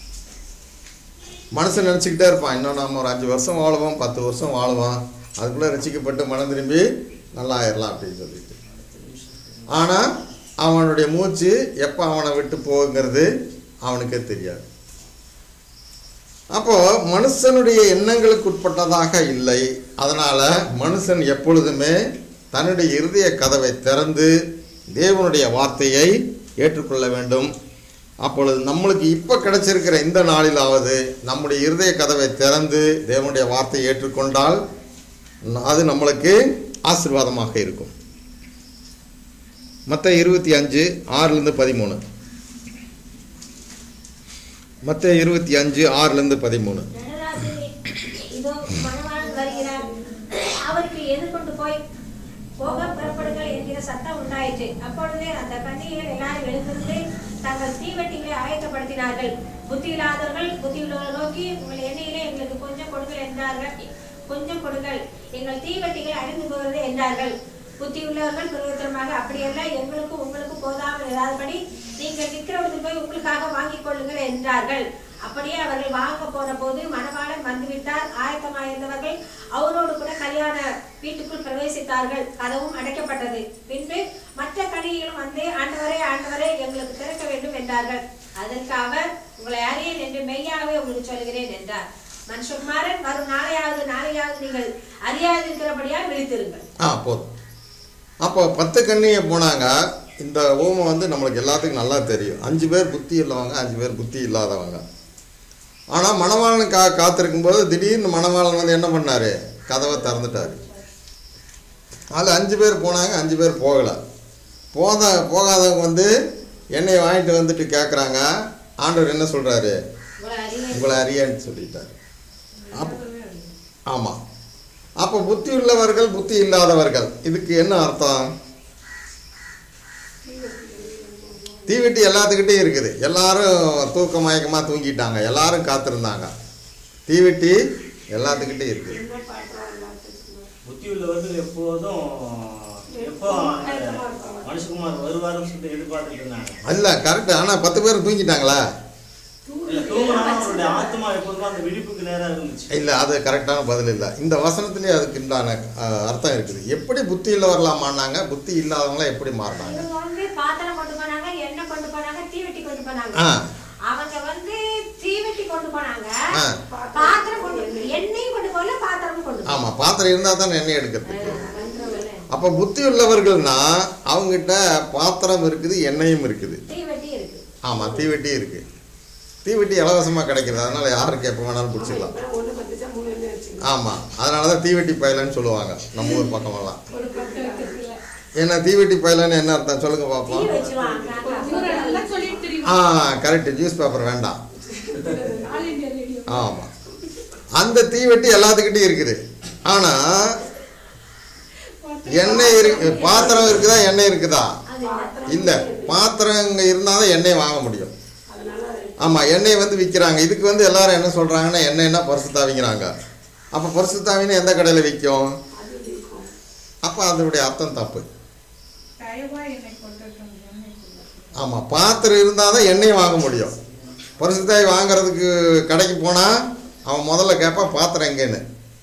மனுஷன் நினச்சிக்கிட்டே இருப்பான் இன்னும் நம்ம ஒரு அஞ்சு வருஷம் வாழுவோம் பத்து வருஷம் வாழுவோம் அதுக்குள்ளே ரசிக்கப்பட்டு மனம் திரும்பி நல்லா ஆயிடலாம் அப்படின்னு சொல்லிட்டு ஆனால் அவனுடைய மூச்சு எப்போ அவனை விட்டு போகுங்கிறது அவனுக்கே தெரியாது அப்போ மனுஷனுடைய எண்ணங்களுக்கு உட்பட்டதாக இல்லை அதனால மனுஷன் எப்பொழுதுமே தன்னுடைய இருதய கதவை திறந்து தேவனுடைய வார்த்தையை ஏற்றுக்கொள்ள வேண்டும் அப்பொழுது நம்மளுக்கு இப்போ கிடைச்சிருக்கிற இந்த நாளிலாவது நம்முடைய இருதய கதவை திறந்து தேவனுடைய வார்த்தையை ஏற்றுக்கொண்டால் அது நம்மளுக்கு ஆசீர்வாதமாக இருக்கும் மற்ற இருபத்தி அஞ்சு ஆறுலேருந்து பதிமூணு மற்ற இருபத்தி அஞ்சு ஆறுலேருந்து பதிமூணு நடராஜரே, இதோ மணவாளன் வருகிறார் அவருக்கு எதிர்கொண்டு போய் போக புறப்படுங்கள் என்கிற சத்தம் உண்டாயிற்று அப்பொழுதே அந்த கன்னிகைகள் எல்லாரும் எழுந்திருந்து தங்கள் தீவெட்டிகளை ஆயத்தப்படுத்தினார்கள் புத்தி இல்லாதவர்கள் புத்தி உள்ளவர்கள் நோக்கி உங்கள் எண்ணெயிலே எங்களுக்கு கொஞ்சம் கொடுங்கள் என்றார்கள் கொஞ்சம் கொடுங்கள் எங்கள் தீவெட்டிகள் அழிந்து போகிறது என்றார்கள் புத்தி உள்ளவர்கள் பிரயோஜனமாக அப்படியல்ல எங்களுக்கும் உங்களுக்கும் போதாமல் இராதபடி நீங்கள் விற்கிறவர்கள் போய் உங்களுக்காக வாங்கிக் கொள்ளுங்கள் என்றார்கள் அப்படியே அவர்கள் வாங்க போன போது மணவாளன் வந்துவிட்டார் ஆயத்தமாயிருந்தவர்கள் அவரோடு கூட கல்யாண வீட்டுக்குள் பிரவேசித்தார்கள் கதவும் அடைக்கப்பட்டது பின்பு மற்ற கணிகளும் வந்து ஆண்டவரே ஆண்டவரே எங்களுக்கு திறக்க வேண்டும் என்றார்கள் அதற்கு அவர் உங்களை அறியேன் என்று மெய்யாகவே உங்களுக்கு சொல்கிறேன் என்றார் மனுஷகுமாரன் வரும் நாளையாவது நாளையாவது நீங்கள் அறியாதிருக்கிறபடியால் விழித்திருங்கள் ஆ போதும் அப்போ பத்து கண்ணியை போனாங்க இந்த ஓமம் வந்து நம்மளுக்கு எல்லாத்துக்கும் நல்லா தெரியும் அஞ்சு பேர் புத்தி உள்ளவங்க அஞ்சு பேர் புத்தி இல்லாதவங்க ஆனால் மணவாளனுக்காக காத்திருக்கும் போது திடீர்னு மணவாளன் வந்து என்ன பண்ணாரு கதவை திறந்துட்டாரு அதில் அஞ்சு பேர் போனாங்க அஞ்சு பேர் போகலை போத போகாதவங்க வந்து எண்ணெயை வாங்கிட்டு வந்துட்டு கேட்குறாங்க ஆண்டவர் என்ன சொல்கிறாரு உங்களை அறியேன் உங்களை அறியன்னு சொல்லிட்டாரு அப்போ ஆமாம் அப்போ புத்தி உள்ளவர்கள் புத்தி இல்லாதவர்கள் இதுக்கு என்ன அர்த்தம் தீவெட்டி எல்லாத்துக்கிட்டையும் இருக்குது எல்லாரும் தூக்க மயக்கமாக தூங்கிட்டாங்க எல்லாரும் காத்திருந்தாங்க தீவெட்டி எல்லாத்துக்கிட்டையும் இருக்குது புத்தி உள்ளவர்கள் எப்போதும் எப்போ மனுஷகுமார் வருவாருன்னு சொல்லிட்டு எதிர்பார்த்துட்டு இருந்தாங்க இல்லை கரெக்டு ஆனால் பத்து பேர் தூங்கிட்டாங்களா இல்ல தூங்கினாலும் அவருடைய ஆத்மா எப்போதும் அந்த விழிப்புக்கு நேரா இருந்துச்சு இல்லை அது கரெக்டான பதில் இல்லை இந்த வசனத்திலே அதுக்கு உண்டான அஹ், அர்த்தம் இருக்குது எப்படி புத்தி உள்ளவர்களாக மாறினாங்க புத்தி இல்லாதவங்களாம் எப்படி மாறினாங்க இவங்க வந்து பாத்திரம் கொண்டு போனாங்க எண்ணெய் கொண்டு போனாங்க தீவெட்டி கொண்டு போனாங்க ஆ அவங்க வந்து தீவெட்டி கொண்டு போனாங்க ஆ. பாத்திரம் கொண்டு எண்ணெயும் கொண்டு போகல பாத்திரமும் கொண்டு போகல. ஆமாம் பாத்திரம் இருந்தால் தான் எண்ணெய் எடுக்கிறதுக்கு அப்போ புத்தி உள்ளவர்கள்னா அவங்ககிட்ட பாத்திரம் இருக்குது எண்ணெயும் இருக்குது தீவெட்டி இருக்கு ஆமாம் தீவெட்டி இருக்குது தீவெட்டி இலவசமாக கிடைக்கிறது அதனால யாருக்கு எப்போ வேணாலும் பிடிச்சிக்கலாம் ஒன்று பத்துச்சா மூணு எண்ணெய் வச்சுக்கலாம் ஆமாம் அதனால தான் தீவெட்டி பயிலன்னு சொல்லுவாங்க நம்ம ஊர் பக்கமெல்லாம் ஒரு பத்து வைக்கிறதுல என்ன தீவெட்டி பயிலன்னு என்ன அர்த்தம் சொல்லுங்க தீ பார்ப்போம் வச்சிருவாங்க இவரை நல்லா சொல்லிட்டு தெரியும் ஆ கரெக்ட் நியூஸ் பேப்பர் வேண்டாம் ஆல் இந்தியா ரேடியோ ஆமாம் அந்த தீவெட்டி எல்லாத்துக்கிட்டையும் இருக்குது ஆனால் எண்ணெய் இருக்கு பாத்திரம் இருக்குதா எண்ணெய் இருக்குதா அது இல்லை பாத்திரம் இங்கே இருந்தால் தான் எண்ணெய் வாங்க முடியும் அதனால ஆமாம் எண்ணெய் வந்து விற்கிறாங்க இதுக்கு வந்து எல்லாரும் என்ன சொல்கிறாங்கன்னா எண்ணெய்னா பரிசுத்தாவிங்கிறாங்க அப்போ பரிசுத்தாவின்னு எந்த கடையில் விற்கும் அது இருக்கும் அப்போ அதனுடைய அர்த்தம் தப்பு தயவா என்னை கொண்டிருக்க முடியும் ஆமாம் பாத்திரம் இருந்தால் தான் எண்ணெய் வாங்க முடியும் பரிசுத்தாய் வாங்குறதுக்கு கடைக்கு போனால் அவன் முதல்ல கேட்பான் பாத்திரம் எங்கேன்னு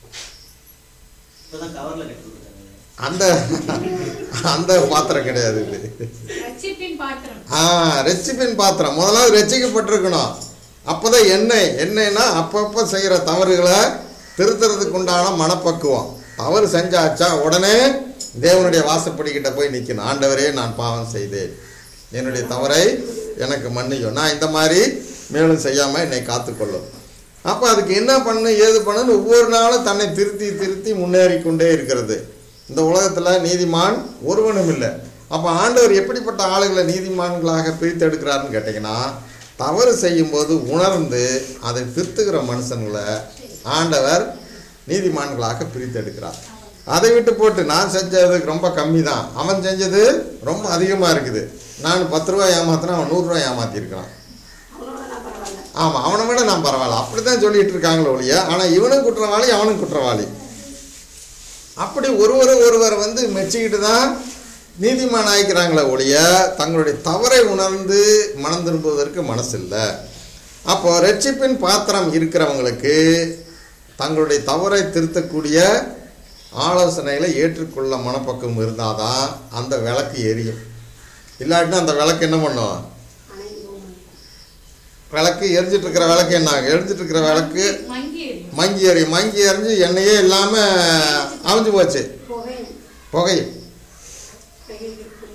இப்பதான் கவர்ல கட்டி கொடுத்தாங்க அந்த அந்த பாத்திரம் கிடையாது இது ரட்சிப்பின் பாத்திரம் ஆ ரெச்சிபின் பாத்திரம் முதலாவது ரசிக்கப்பட்டிருக்கணும் அப்போதான் எண்ணெய் எண்ணெய்னா அப்பப்போ செய்கிற தவறுகளை திருத்துறதுக்கு உண்டான மனப்பக்குவம் தவறு செஞ்சாச்சா உடனே தேவனுடைய வாசப்படிக்கிட்ட போய் நிற்கணும் ஆண்டவரே நான் பாவம் செய்தேன் என்னுடைய தவறை எனக்கு மன்னிக்கும் நான் இந்த மாதிரி மேலும் செய்யாமல் என்னை காத்துக்கொள்ளும் அப்போ அதுக்கு என்ன பண்ணு ஏது பண்ணுன்னு ஒவ்வொரு நாளும் தன்னை திருத்தி திருத்தி முன்னேறி கொண்டே இருக்கிறது இந்த உலகத்தில் நீதிமான் ஒருவனும் இல்லை அப்போ ஆண்டவர் எப்படிப்பட்ட ஆளுகளை நீதிமான்களாக பிரித்தெடுக்கிறாருன்னு கேட்டிங்கன்னா தவறு செய்யும்போது உணர்ந்து அதை திருத்துகிற மனுஷங்களை ஆண்டவர் நீதிமான்களாக பிரித்தெடுக்கிறார் அதை விட்டு போட்டு நான் செஞ்சது ரொம்ப கம்மி தான் அவன் செஞ்சது ரொம்ப அதிகமாக இருக்குது நான் பத்து ரூபாய் ஏமாத்தினா அவன் நூறுரூவா ஏமாத்திருக்கிறான் அவனோட நான் பரவாயில்ல ஆமாம் அவனை விட நான் பரவாயில்ல அப்படி தான் சொல்லிட்டு இருக்காங்களே ஒழிய ஆனால் இவனும் குற்றவாளி அவனும் குற்றவாளி அப்படி ஒருவரை ஒருவர் வந்து மெச்சிக்கிட்டு தான் நீதிமான் ஆயிக்கிறாங்களே ஒழிய தங்களுடைய தவறை உணர்ந்து மனம் திரும்புவதற்கு மனசு இல்லை அப்போ ரட்சிப்பின் பாத்திரம் இருக்கிறவங்களுக்கு தங்களுடைய தவறை திருத்தக்கூடிய ஆலோசனைகளை ஏற்றுக்கொள்ள மனப்பக்குவம் இருந்தால் தான் அந்த விளக்கு எரியும் இல்லாட்டினா அந்த விளக்கு என்ன பண்ணும் அணைந்து போகும் விளக்கு எரிஞ்சிட்டு இருக்கிற விளக்கு என்ன ஆகும்? எரிஞ்சிட்டு இருக்கிற விளக்கு மங்கி எரியும் மங்கி எறியும் மங்கி எறிஞ்சு எண்ணெயே இல்லாமல் அவிஞ்சு போச்சு புகையும் புகையும் புகையிருக்கும்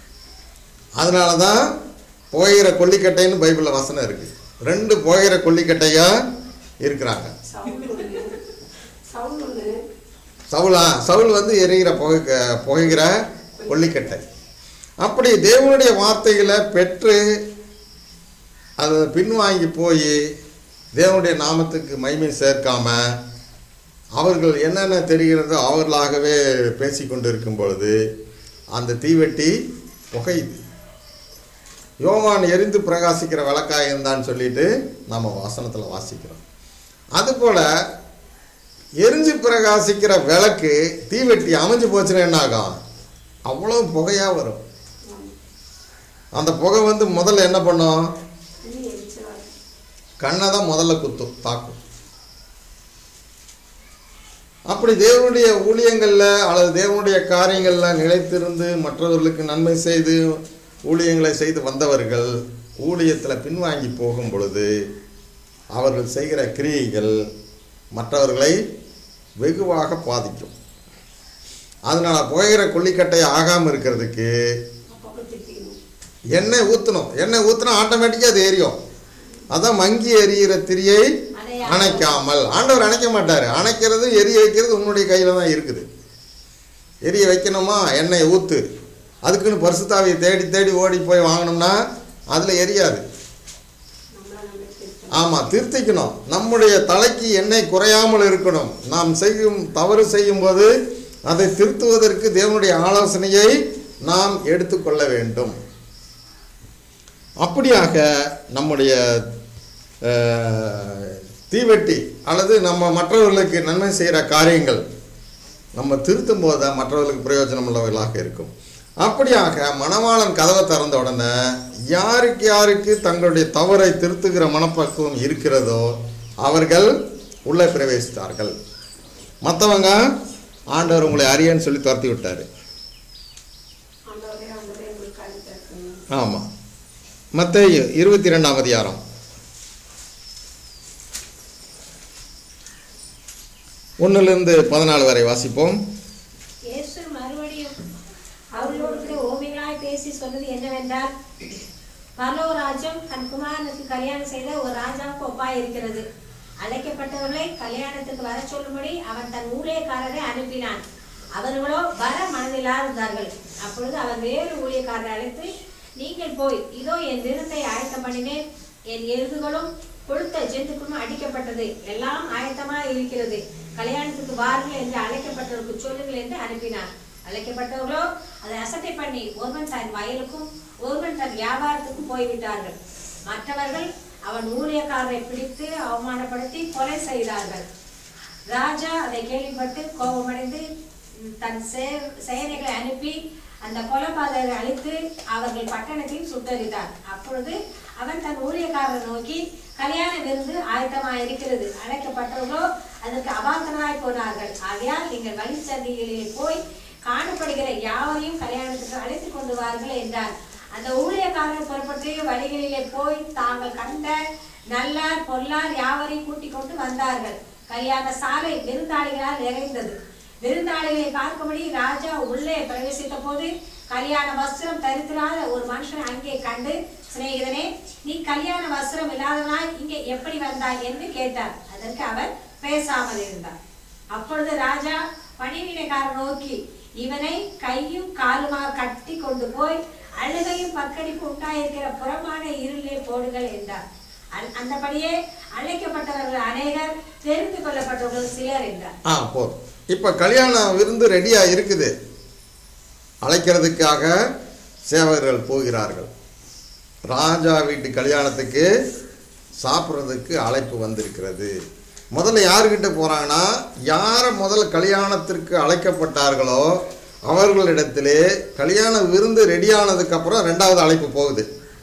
அதனால தான் புகையிற கொல்லிக்கட்டைன்னு பைபிளில் வசனம் இருக்குது ரெண்டு புகையிற கொல்லிக்கட்டையா இருக்கிறாங்க சவுல் ஒன்று சவுல் ஒன்று சவுலா சவுல் வந்து எரிகிற புகை புகைகிற கொல்லிக்கட்டை அப்படி தேவனுடைய வார்த்தைகளை பெற்று அதை பின்வாங்கி போய் தேவனுடைய நாமத்துக்கு மகிமை சேர்க்காம அவர்கள் என்னென்ன தெரிகிறதோ அவர்களாகவே பேசிக்கொண்டு இருக்கும் பொழுது அந்த தீவெட்டி புகையுது யோவான் எரிந்து பிரகாசிக்கிற விளக்காக இருந்தான்னு சொல்லிட்டு நம்ம வாசனத்தில் வாசிக்கிறோம் அதுபோல் எரிஞ்சு பிரகாசிக்கிற விளக்கு தீவெட்டி அமைஞ்சு போச்சுன்னா என்ன ஆகும் அவ்வளோ புகையாக வரும் அந்த புகை வந்து முதல்ல என்ன பண்ணும் தண்ணி எரிச்சலாக கண்ணை தான் முதல்ல குத்தும் தாக்கும் அப்படி தேவனுடைய ஊழியங்களில் அல்லது தேவனுடைய காரியங்களில் நிலைத்திருந்து மற்றவர்களுக்கு நன்மை செய்து ஊழியங்களை செய்து வந்தவர்கள் ஊழியத்தில் பின்வாங்கி போகும் பொழுது அவர்கள் செய்கிற கிரியைகள் மற்றவர்களை வெகுவாக பாதிக்கும் அதனால் புகையிற கொல்லிக்கட்டை ஆகாமல் இருக்கிறதுக்கு அப்பப்போ திட்டிக்கணும் எண்ணெய் ஊற்றணும் எண்ணெய் ஊற்றினா ஆட்டோமேட்டிக்காக அது எரியும் அதான் மங்கி எரியிற திரியை அணையா- அணைக்காமல் ஆண்டவர் அணைக்க மாட்டார் அணைக்கிறது எரிய வைக்கிறது உன்னுடைய கையில் தான் இருக்குது எரிய வைக்கணுமா எண்ணெயை ஊற்று அதுக்குன்னு பரிசுத்தாவியை தேடி தேடி ஓடி போய் வாங்கினோம்னா அதில் எரியாது நம்மளை நம்ம திருத்தணும் ஆமாம் திருத்திக்கணும் நம்முடைய தலைக்கு எண்ணெய் குறையாமல் இருக்கணும் நாம் செய்யும் தவறு செய்யும்போது அதை திருத்துவதற்கு தேவனுடைய ஆலோசனையை நாம் எடுத்துக்கொள்ள வேண்டும் அப்படியாக நம்முடைய அஹ், தீவெட்டி அல்லது நம்ம மற்றவர்களுக்கு நன்மை செய்கிற காரியங்கள் நம்ம திருத்தும் போது தான் மற்றவர்களுக்கு பிரயோஜனம் உள்ளவர்களாக இருக்கும் அப்படியாக மணவாளன் கதவை திறந்த உடனே யாருக்கு யாருக்கு தங்களுடைய தவறை திருத்துகிற மனப்பக்குவம் இருக்கிறதோ அவர்கள் உள்ளே பிரவேசித்தார்கள் மற்றவங்க ஆண்டவர் உங்களை அறியன்னு சொல்லி துரத்தி விட்டார் ஆண்டவரே ஆண்டவரே உங்களுக்கு காணி திறக்கணும் ஆமாம் மற்ற இருபத்தி ரெண்டாம் அதிகாரம் ஒன்றிலிருந்து பதினாலு வரை வாசிப்போம் இயேசு மறுபடியும் அவர்களோடு கூட ஓமைகளாய் பேசி சொன்னது என்னவென்றால் பரலோக ராஜ்யம் தன் குமாரனுக்கு கல்யாணம் செய்த ஒரு ராஜாவுக்கு ஒப்பாய் இருக்கிறது அழைக்கப்பட்டவர்களை கல்யாணத்துக்கு வர சொல்லும்படி அவன் தன் ஊழியக்காரரை அனுப்பினான் அவர்களோ வர மனதில்லாதிருந்தார்கள் அப்பொழுது அவன் வேறு ஊழியக்காரரை அழைத்து நீங்கள் போய் இதோ என் விருந்தை ஆயத்தம் பண்ணினேன் என் எருதுகளும் கொழுத்த ஜெந்துக்களும் அடிக்கப்பட்டது எல்லாம் ஆயத்தமா இருக்கிறது கல்யாணத்துக்கு வாருங்கள் என்று அழைக்கப்பட்டவருக்கு சொல்லுங்கள் என்று அனுப்பினார் அழைக்கப்பட்டவர்களோ அதை அசட்டை பண்ணி ஒருவன் தன் வயலுக்கும் ஒருவன் தன் வியாபாரத்துக்கும் போய்விட்டார்கள் மற்றவர்கள் அவன் ஊழியக்காரரை பிடித்து அவமானப்படுத்தி கொலை செய்தார்கள் ராஜா அதை கேள்விப்பட்டு கோபமடைந்து ம், தன் சே- சேனைகளை அனுப்பி அந்த கொலைபாதகரை அழித்து அவர்கள் பட்டணத்தையும் சுட்டரித்தார் அப்பொழுது அவன் தன் ஊழியக்காரரை நோக்கி கல்யாண விருந்து ஆயத்தமாய் இருக்கிறது அழைக்கப்பட்டவர்களோ அதற்கு அபாத்திரராய் போனார்கள் ஆகையால் நீங்கள் வழிச்சந்திகளிலே போய் காணப்படுகிற யாவரையும் கல்யாணத்துக்கு அழைத்து கொண்டு வாருங்கள் என்றார் அந்த ஊழியக்காரர் புறப்பட்டு வழிகளிலே போய் தாங்கள் கண்ட நல்லார் பொல்லார் யாவரையும் கூட்டிக் கொண்டு வந்தார்கள் கல்யாண சாலை விருந்தாளிகளால் நிறைந்தது விருந்தாளிகளை பார்க்கும்படி ராஜா உள்ளே பிரவேசித்த போது கல்யாண வஸ்திரம் தரித்திராத ஒரு மனுஷன் அங்கே கண்டு சிநேகிதனே நீ கல்யாண வஸ்திரம் இல்லாதவனாய் இங்கே எப்படி வந்தாய் என்று கேட்டார் அதற்கு அவர் பேசாமல் இருந்தார் அப்பொழுது ராஜா பணிவிடைக்காரர் நோக்கி இவனை கையும் காலுமாக கட்டி கொண்டு போய் அழுகையும் பக்கடிப்பு உண்டாயிருக்கிற புறமான இருளிலே போடுங்கள் என்றார் அ- அந்தபடியே அழைக்கப்பட்டவர்கள் அநேகர் தெரிந்து கொள்ளப்பட்டவர்கள் சிலர் என்றார் ஆ போதும் இப்போ கல்யாண விருந்து ரெடியாக இருக்குது அழைக்கிறதுக்காக சேவகர்கள் போகிறார்கள் ராஜா வீட்டு கல்யாணத்துக்கு சாப்பிட்றதுக்கு அழைப்பு வந்திருக்கிறது முதல்ல யாருக்கிட்ட போகிறாங்கன்னா யாரை முதல்ல கல்யாணத்திற்கு அழைக்கப்பட்டார்களோ அவர்களிடத்திலே கல்யாண விருந்து ரெடியானதுக்கப்புறம் ரெண்டாவது அழைப்பு போகுது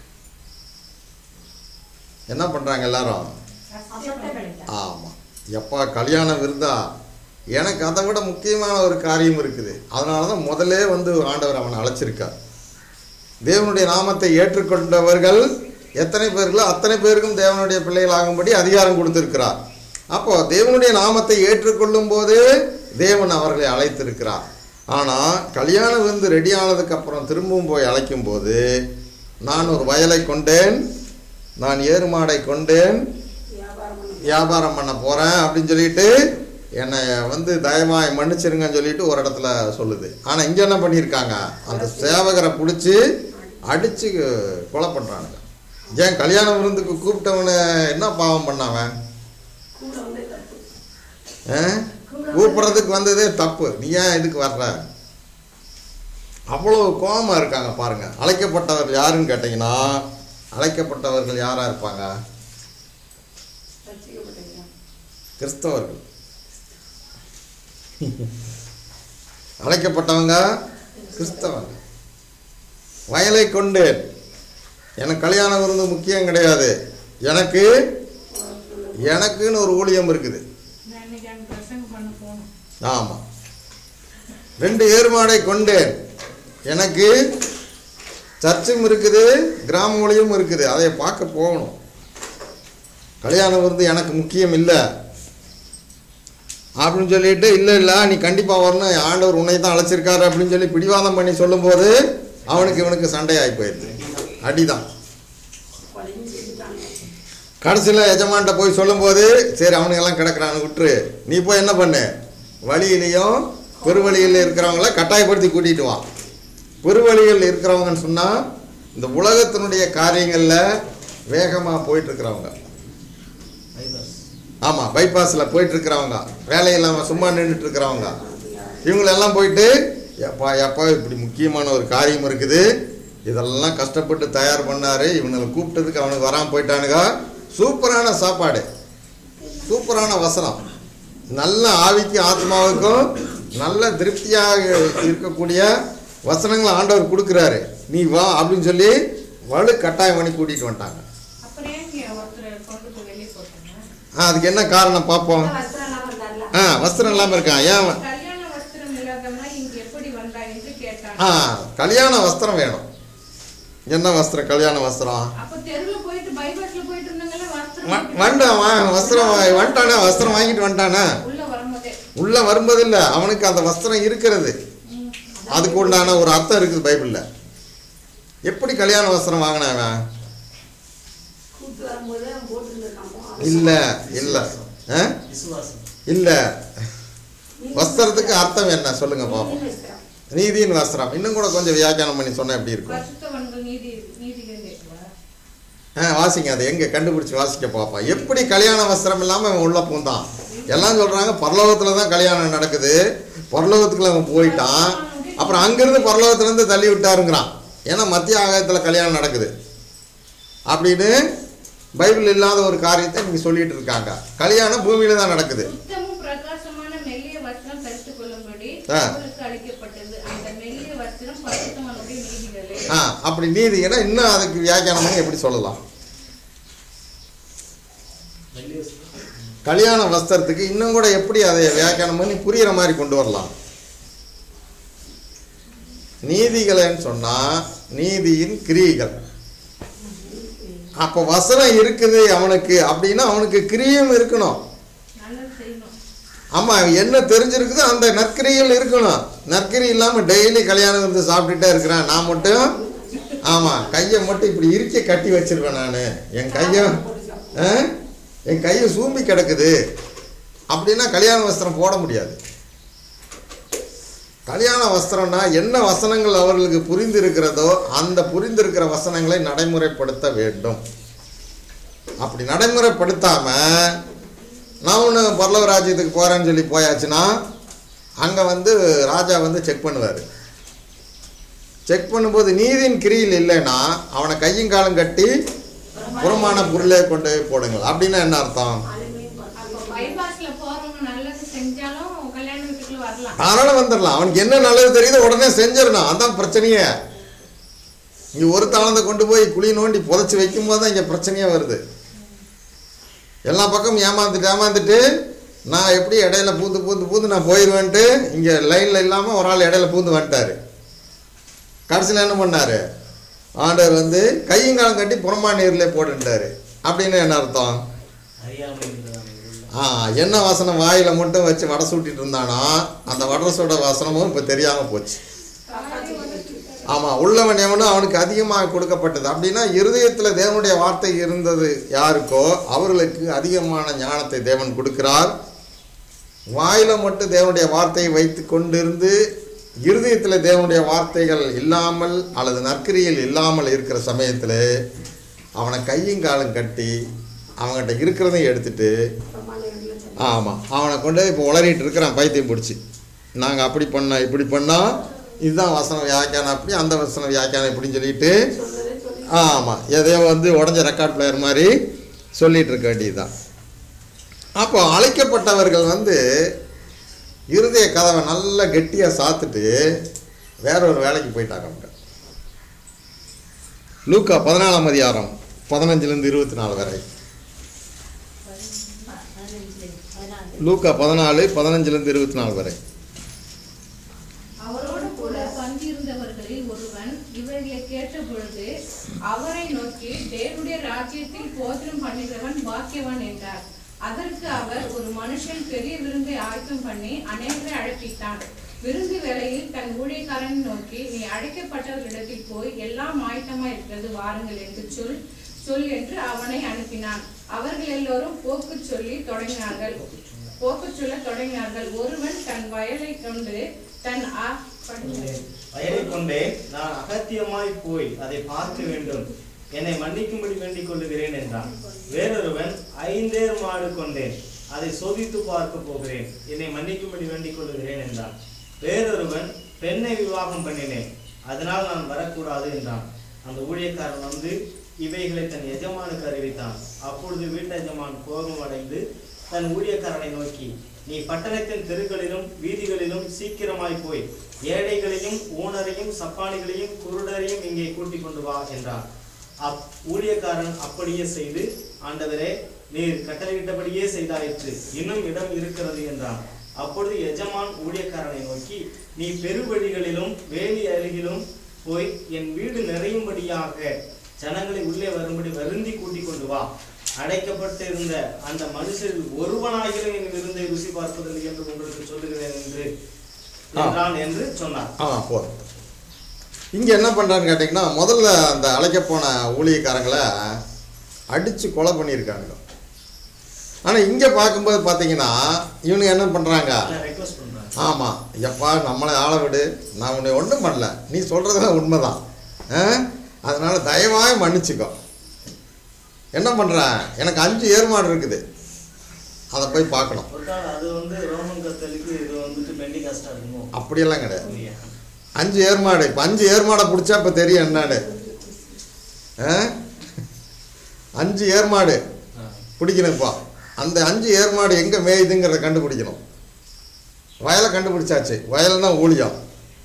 என்ன பண்ணுறாங்க எல்லாரும் ஆமாம் எப்பா கல்யாண விருந்தா எனக்கு அதை விட முக்கியமான ஒரு காரியம் இருக்குது அதனால தான் முதல்லே வந்து ஆண்டவர் அவனை அழைச்சிருக்கார் தேவனுடைய நாமத்தை ஏற்றுக்கொண்டவர்கள் எத்தனை பேர்களோ அத்தனை பேருக்கும் தேவனுடைய பிள்ளைகளாகும்படி அதிகாரம் கொடுத்திருக்கிறார் அப்போ தேவனுடைய நாமத்தை ஏற்றுக்கொள்ளும் போது தேவன் அவர்களை அழைத்திருக்கிறார் ஆனால் கல்யாணம் விருந்து ரெடி ஆனதுக்கப்புறம் திரும்பவும் போய் அழைக்கும் போது நான் ஒரு வயலை கொண்டேன் நான் ஏறு மாடை கொண்டேன் வியாபாரம் பண்ண வியாபாரம் பண்ண போகிறேன் அப்படின்னு சொல்லிட்டு என்னை வந்து தயவாய் மன்னிச்சிருங்கன்னு சொல்லிட்டு ஒரு இடத்துல சொல்லுது ஆனால் இங்கே என்ன பண்ணியிருக்காங்க அந்த சேவகரை பிடிச்சி அடித்து கொலை பண்ணுறானுங்க ஏன் கல்யாண விருந்துக்கு கூப்பிட்டவனை என்ன பாவம் பண்ணாவன் கூட வந்து தப்பு ஆ? கூப்பிட்றதுக்கு வந்ததே தப்பு நீ ஏன் இதுக்கு வர்ற அவ்வளோ கோபமாக இருக்காங்க பாருங்க அழைக்கப்பட்டவர்கள் யாருன்னு கேட்டிங்கன்னா அழைக்கப்பட்டவர்கள் யாராக இருப்பாங்க ரசிக்கப்பட்டீங்க கிறிஸ்தவர்கள் அழைக்கப்பட்டவங்க கிறிஸ்தவங்க வயலை கொண்டு எனக்கு கல்யாண விருந்து முக்கியம் கிடையாது எனக்கு எனக்குன்னு ஒரு ஊழியம் இருக்குது நான் இன்னைக்கு அங்கே பிரசங்கம் பண்ண போகணும் ஆமாம் ரெண்டு ஏறுமாடை கொண்டேன் எனக்கு சர்ச்சும் இருக்குது கிராம மொழியும் இருக்குது அதை பார்க்க போகணும் கல்யாண விருந்து எனக்கு முக்கியம் இல்லை அப்படின்னு சொல்லிட்டு இல்லை இல்லை நீ கண்டிப்பாக வரணும் ஆண்டவர் உன்னை தான் அழைச்சிருக்காரு அப்படின்னு சொல்லி பிடிவாதம் பண்ணி சொல்லும்போது அவனுக்கு இவனுக்கு சண்டையாகி போயிடுது அடிதான் கொலையும் செஞ்சுட்டாங்க கடைசியில் எஜமான்ட்ட போய் சொல்லும்போது சரி அவனுங்கெல்லாம் கிடக்குறான்னு விட்டுரு நீ போய் என்ன பண்ணு வழியிலையும் பெருவழியில் இருக்கிறவங்கள கட்டாயப்படுத்தி கூட்டிகிட்டு வா பெருவழியில் இருக்கிறவங்கன்னு சொன்னால் இந்த உலகத்தினுடைய காரியங்களில் வேகமாக போயிட்டுருக்கிறவங்க ஆமாம் பைபாஸில் போயிட்டுருக்கிறவங்க வேலை இல்லாமல் சும்மா நின்றுட்டு இருக்கிறவங்க இவங்களெல்லாம் போயிட்டு எப்பா எப்பா இப்படி முக்கியமான ஒரு காரியம் இருக்குது இதெல்லாம் கஷ்டப்பட்டு தயார் பண்ணாரு இவங்களை கூப்பிட்டதுக்கு அவனுக்கு வராமல் போயிட்டானுங்க சூப்பரான சாப்பாடு சூப்பரான வசனம் நல்ல ஆவிக்கு ஆத்மாவுக்கும் நல்ல திருப்தியாக இருக்கக்கூடிய வசனங்களை ஆண்டவர் கொடுக்குறாரு நீ வா அப்படின்னு சொல்லி வலு கட்டாயம் பண்ணி கூட்டிகிட்டு வந்துட்டாங்க அப்புறம் ஏன் ஒருத்தர் கொண்டு போய் வெளியே போட்டாங்க ஆ அதுக்கு என்ன காரணம் பார்ப்போம் வஸ்திரம் எல்லாம் வந்தார்ல ஆ வஸ்திரம் இல்லாமல் இருக்கான் ஏன் அவன்? கல்யாண வஸ்திரம் இல்லாதவனா இங்க எப்படி வந்தா என்று கேட்டான் ஆ கல்யாண வஸ்திரம் வேணும் என்ன வஸ்திரம் கல்யாண வஸ்திரம் அப்ப தெருவுல போயிட்டு பைபாஸ்ல போயிட்டு இருந்தாங்கல்ல வஸ்திரம் வ- போட்டு வந்துட்டான் வா- வஸ்திரம் வா- வந்துட்டானே வஸ்திரம் வாங்கிட்டு வந்துட்டானே உள்ள வரும்போதே உள்ள வரும்போது இல்லை அவனுக்கு அந்த வஸ்திரம் இருக்கிறது ம். அதுக்கு உண்டான ஒரு அர்த்தம் இருக்குது பைபிளில் எப்படி கல்யாண வஸ்திரம் வாங்கினான் அவன் கூட்டு வரும்போது அவன் போட்டுருந்துருக்கான் இல்லை இல்லை ஆ விசுவாசம் இல்லை வஸ்திரத்துக்கு அர்த்தம் என்ன சொல்லுங்க பாப்போம் வஸ்திரம் நீதியின் வஸ்திரம் இன்னும் கூட கொஞ்சம் வியாக்கியானம் பண்ணி சொன்னா எப்படி இருக்கும் பரிசுத்தவான்கள் நீதி நீதிகள் ஆ வாசிங்க அதை எங்கே கண்டுபிடிச்சி வாசிக்க பார்ப்போம் எப்படி கல்யாண வஸ்திரம் இல்லாமல் அவன் உள்ள பூந்தான் எல்லாம் சொல்கிறாங்க பரலோகத்தில் தான் கல்யாணம் நடக்குது பரலோகத்துக்குள்ள அவன் போயிட்டான் அப்புறம் அங்கேருந்து பரலோகத்துலேருந்து தள்ளி விட்டாருங்கிறான் ஏன்னா மத்திய ஆகாயத்தில் கல்யாணம் நடக்குது அப்படின்னு பைபிள் இல்லாத ஒரு காரியத்தை நீங்கள் சொல்லிட்டு இருக்காங்க கல்யாணம் பூமியில தான் நடக்குது சுத்தமும் பிரகாசமான மெல்லிய வஸ்திரம் தரித்துக் கொள்ளும்படி ஆ. அவளுக்கு அளிக்கப்பட்டது அந்த மெல்லிய வஸ்திரம் பரிசுத்தவானுடைய நீதிகளே ஆ அப்படி நீதினா இன்னும் அதுக்கு வியாக்கியானம் பண்ணி எப்படி சொல்லலாம் வெள்ளி வஸ்திரம். கல்யாண வஸ்திரத்துக்கு இன்னும் கூட எப்படி அதை வியாக்கியானம் பண்ணி புரியிற மாதிரி கொண்டு வரலாம் நீதிகளைன்னு சொன்னா நீதியின் கிரியைகள் அப்போ வசனம் இருக்குது அவனுக்கு அப்படின்னா அவனுக்கு கிரியும் இருக்கணும் நல்லது செய்யணும் ஆமா அவன் என்ன தெரிஞ்சிருக்குதோ அந்த நற்கிரிகள் இருக்கணும் நற்கிரி இல்லாம டெய்லி கல்யாணம் வந்து சாப்பிட்டுட்டே இருக்கிறான் நான் மட்டும் ஆமா கையை மட்டும் இப்படி இறுக்கி கட்டி வச்சிருவேன் நான் என் கையை ஆ? என் கையை சூம்பி கிடக்குது அப்படின்னா கல்யாண வஸ்திரம் போட முடியாது கல்யாண வஸ்திரம்னா என்ன வசனங்கள் அவர்களுக்கு புரிந்திருக்கிறதோ அந்த புரிந்திருக்கிற வசனங்களை நடைமுறைப்படுத்த வேண்டும் அப்படி நடைமுறைப்படுத்தாம நான் ஒன்று பரலவ ராஜ்யத்துக்கு போகிறேன்னு சொல்லி போயாச்சுன்னா அங்கே வந்து ராஜா வந்து செக் பண்ணுவார் செக் பண்ணும்போது நீதியின் கிரியில் இல்லைன்னா அவனை கையும் காலும் கட்டி புறமான பொருளே கொண்டு போய் போடுங்கள் அப்படின்னா என்ன அர்த்தம் அப்போ பைபாஸ்ல போறவங்க நல்லது செஞ்சாலும் கல்யாண வீட்டுக்குள்ள வரலாம் தாராளம் வந்துடலாம் அவனுக்கு என்ன நல்லது தெரியுதோ உடனே செஞ்சிடணும் அதான் பிரச்சனையே இங்கே ஒரு தாளத்தை கொண்டு போய் குழி நோண்டி புதைச்சி வைக்கும்போது தான் இங்கே பிரச்சனையே வருது எல்லா பக்கமும் ஏமாந்துட்டு ஏமாந்துட்டு நான் எப்படி இடையில பூந்து பூந்து பூந்து நான் போயிடுவேன்ட்டு இங்கே லைனில் இல்லாமல் ஒரு ஆள் இடையில பூந்து வந்துட்டார் கடைசியில் என்ன பண்ணார் ஆண்டவர் வந்து கையங்காலம் கட்டி புறமா நீர்ல போட்டுட்டாரு அப்படின்னு என்ன அர்த்தம் அறியாமை இருந்ததாம் இங்குள்ள. ஆ என்ன வாசனம் வாயில மட்டும் வச்சு வடை சூட்டிட்டு இருந்தானோ அந்த வடரசோட வாசனமும் இப்போ தெரியாமல் போச்சு ஆமாம் உள்ளவன் எவனும் அவனுக்கு அதிகமாக கொடுக்கப்பட்டது அப்படின்னா இருதயத்தில் தேவனுடைய வார்த்தை இருந்தது யாருக்கோ அவர்களுக்கு அதிகமான ஞானத்தை தேவன் கொடுக்கிறார் வாயில மட்டும் தேவனுடைய வார்த்தையை வைத்து கொண்டிருந்து இருதயத்தில் தேவனுடைய வார்த்தைகள் இல்லாமல் அல்லது நற்கிரியில் இல்லாமல் இருக்கிற சமயத்தில் அவனை கையும் காலும் கட்டி அவன்கிட்ட இருக்கிறதையும் எடுத்துட்டு ஆமாம் அவனை கொண்டு போய் இப்போ உளறிட்டு இருக்கிறான் பைத்தியம் பிடிச்சி நாங்கள் அப்படி பண்ணோம் இப்படி பண்ணோம் இதுதான் வசனம் வியாக்கியானம் அப்படி அந்த வசனம் வியாக்கியானம் இப்படின்னு சொல்லிட்டு ஆமாம் எதையோ வந்து உடஞ்ச ரெக்கார்ட் பிளேயர் மாதிரி சொல்லிட்டு இருக்க வேண்டியதுதான் அப்போ அழைக்கப்பட்டவர்கள் வந்து இருதய கதவை நல்லா கெட்டியாக சாத்துட்டு வேற ஒரு வேலைக்கு போயிட்டாங்க அவங்க லூக்கா பதினாலாம் அதிகாரம் பதினஞ்சுலேருந்து இருபத்தி நாலு வரை லூக்கா பதினாலு பதினஞ்சுலேருந்து இருபத்தி நாலு வரை அவரோடு கூட பந்திருந்தவர்களில் ஒருவன் இவர்களை கேட்ட பொழுது அவரை நோக்கி தேவனுடைய ராஜ்யத்தில் போஜனம் பண்ணுகிறவன் பாக்கியவான் என்றார் அதற்கு அவர் ஒரு மனுஷன் பெரிய விருந்தை ஆயத்தம் பண்ணி அநேகரை அழைப்பித்தான் விருந்து வேளையில் தன் ஊழியக்காரனை நோக்கி நீ அழைக்கப்பட்டவர்களிடத்தில் போய் எல்லாம் ஆயத்தமா இருக்கிறது வாருங்கள் என்று சொல் சொல் என்று அவனை அனுப்பினான் அவர்கள் எல்லோரும் போக்கு சொல்லி தொடங்கினார்கள் போக்கு சொல்ல தொடங்கினார்கள் ஒருவன் தன் வயலை கொண்டு தன் ஆ- படிங்க. வயலை கொண்டே நான் அகத்தியமாய் போய் அதை பார்க்க வேண்டும் என்னை மன்னிக்கும்படி வேண்டிக் கொள்ளுகிறேன் என்றான் வேறொருவன் ஐந்தேர் மாடு கொண்டேன் அதை சோதித்து பார்க்க போகிறேன் என்னை மன்னிக்கும்படி வேண்டிக் கொள்ளுகிறேன் என்றான் வேறொருவன் பெண்ணை விவாகம் பண்ணினேன் அதனால் நான் வரக்கூடாது என்றான் அந்த ஊழியக்காரன் வந்து இவைகளை தன் எஜமானுக்கு அறிவித்தான் அப்பொழுது வீட்டு எஜமான் கோபம் அடைந்து தன் ஊழியக்காரனை நோக்கி நீ பட்டணத்தின் தெருக்களிலும் வீதிகளிலும் சீக்கிரமாய் போய் ஏழைகளையும் ஊனரையும் சப்பானிகளையும் குருடரையும் இங்கே கூட்டிக் கொண்டு வா என்றான் அப் ஊழியக்காரன் அப்படியே செய்து ஆண்டவரே நீர் கட்டளையிட்டபடியே செய்தாயிற்று இன்னும் இடம் இருக்கிறது என்றான் அப்பொழுது எஜமான் ஊழியக்காரனை நோக்கி நீ பெருவழிகளிலும் வேலி அருகிலும் போய் என் வீடு நிறையும்படியாக ஜனங்களை உள்ளே வரும்படி வருந்தி கூட்டிக் கொண்டு வா அடைக்கப்பட்டிருந்த அந்த மனுஷரில் ஒருவனாகிலும் என் விருந்தை ருசி பார்ப்பதில்லை என்று உங்களுக்கு சொல்லுகிறேன் என்று என்றான் என்று சொன்னார் ஆ போதும் இங்கே என்ன பண்ணுறான்னு கேட்டிங்கன்னா முதல்ல அந்த அழைக்க போன ஊழியக்காரங்களை அடித்து கொலை பண்ணியிருக்காங்க ஆனால் இங்கே பார்க்கும்போது பார்த்தீங்கன்னா இவனுங்க என்ன பண்ணுறாங்க ரெக்வஸ்ட் பண்றாங்க ஆமாம் எப்பா நம்மளை ஆள விடு நான் உன்னை ஒன்றும் பண்ணல நீ சொல்கிறதெல்லாம் உண்மைதான் ஆ அதனால் தயவாக மன்னிச்சுக்கோ என்ன பண்ணுறேன் எனக்கு அஞ்சு ஏர்மாடு இருக்குது அதை போய் பார்க்கணும் ஒருக்கால் அது வந்து ரோமன் கத்தலுக்கு இது வந்துட்டு பெண்டி காஸ்டா இருக்குமோ அப்படியெல்லாம் கிடையாது இல்லையா? அஞ்சு ஏர்மாடு இப்போ அஞ்சு ஏர்மாடை பிடிச்சா இப்போ தெரியும் என்னன்னு ஆ? அஞ்சு ஏர்மாடு ஆ. பிடிக்கணும்ப்பா அந்த அஞ்சு ஏர்மாடு எங்கே மேயுதுங்கிறத கண்டுபிடிக்கணும் வயலை கண்டுபிடிச்சாச்சு வயல்னா ஊழியம்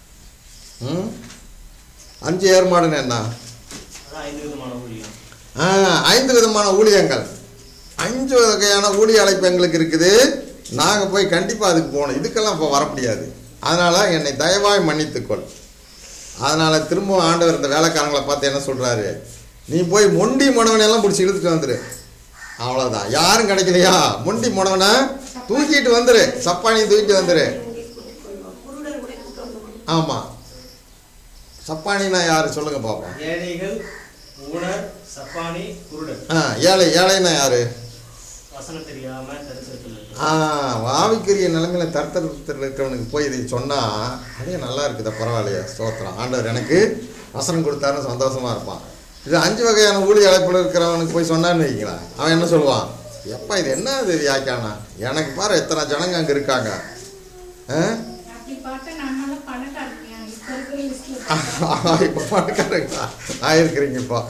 ம் அஞ்சு ஏர்மாடுன்னு என்ன அதான் ஐந்து விதமான ஊழியம் ஆ, ஐந்து விதமான ஊழியங்கள் அஞ்சு வகையான ஊழிய அழைப்பு எங்களுக்கு இருக்குது நாங்கள் போய் கண்டிப்பாக அதுக்கு போகணும் இதுக்கெல்லாம் இப்போ வர முடியாது அதனால் என்னை தயவாய் மன்னித்துக்கொள் அதனால் திரும்பவும் ஆண்டவர் இந்த வேலைக்காரங்களை பார்த்து என்ன சொல்கிறாரு நீ போய் மொண்டி முடவனை எல்லாம் பிடிச்சி இழுத்துட்டு வந்துரு அவ்வளோதான் யாரும் கிடைக்கலையா மொண்டி முடவனை தூக்கிட்டு வந்துரு சப்பானியை தூக்கிட்டு வந்துரு குருடர் கூட கூட்டம் வந்து ஆமாம் சப்பானினா யார் சொல்லுங்கள் பார்ப்போம் ஏழைகள் ஊனர் சப்பானி குருடர் ஆ ஏழை ஏழைன்னா யார் வசனம் தெரியாம தரிசனத்தில் ஆ ஆவிக்குரிய நிலைமையில தரத்தரத்தில் இருக்கிறவனுக்கு போய் இதை சொன்னால் அப்படியே நல்லா இருக்குதா பரவாயில்லையா ஸ்தோத்திரம் ஆண்டவர் எனக்கு வசனம் கொடுத்தாருன்னு சந்தோஷமா இருப்பான் இது அஞ்சு வகையான ஊழி அழைப்பில் இருக்கிறவனுக்கு போய் சொன்னான்னு வைங்களேன் அவன் என்ன சொல்லுவான் எப்பா இது என்ன இது வியாக்கியானா எனக்கு பாரு எத்தனை ஜனங்க அங்கே இருக்காங்க ஆ? அப்படி பார்த்தா நம்மளாம் பணக்காரங்க இப்ப இருக்கிற லிஸ்ட்ல இப்போ பணக்காரங்களா ஆயிருக்கிறீங்க இப்போ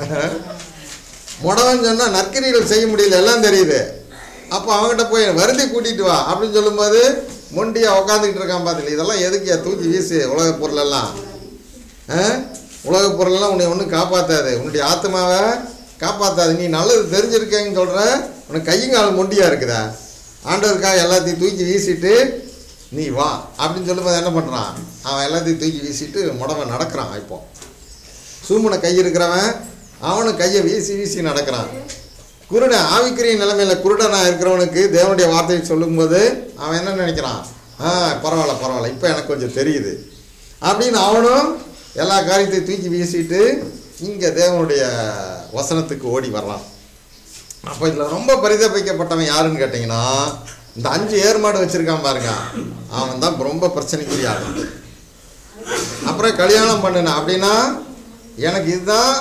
முடவன் சொன்னால் நற்கரிகள் செய்ய முடியல எல்லாம் தெரியுது அப்போ அவங்ககிட்ட போய் வருந்தி கூட்டிட்டு வா அப்படின்னு சொல்லும்போது மொண்டியா உக்காந்துக்கிட்டு இருக்கான் பார்த்தீங்களா இதெல்லாம் எதுக்கு தூக்கி வீசு உலக பொருள் எல்லாம் ஆ? உலக பொருளெல்லாம் உன்னை ஒன்றும் காப்பாற்றாது உன்னுடைய ஆத்மாவை காப்பாற்றாது நீ நல்லது தெரிஞ்சிருக்கேன்னு சொல்கிற உனக்கு கையும் கால் மொண்டியா இருக்குதா ஆண்டவருக்காக எல்லாத்தையும் தூக்கி வீசிட்டு நீ வா அப்படின்னு சொல்லும்போது என்ன பண்ணுறான் அவன் எல்லாத்தையும் தூக்கி வீசிட்டு முடவன் நடக்கிறான் இப்போ சூமுனை கை இருக்கிறவன் அவனும் கையை வீசி வீசி நடக்கிறான் குருடன் ஆவிக்குரிய நிலைமையில குருடனா இருக்கிறவனுக்கு தேவனுடைய வார்த்தையை சொல்லும்போது அவன் என்ன நினைக்கிறான் ஆ பரவாயில்ல பரவாயில்ல இப்போ எனக்கு கொஞ்சம் தெரியுது அப்படின்னு அவனும் எல்லா காரியத்தையும் தூக்கி வீசிட்டு இங்கே தேவனுடைய வசனத்துக்கு ஓடி வரலாம் அப்போ இதில் ரொம்ப பரிதபிக்கப்பட்டவன் யாருன்னு கேட்டிங்கன்னா இந்த அஞ்சு ஏர்மாடு வச்சுருக்கான் பாருங்க அவன் தான் ரொம்ப பிரச்சனைக்குரிய ஆள் அப்புறம் கல்யாணம் பண்ணினேன் அப்படின்னா எனக்கு இதுதான்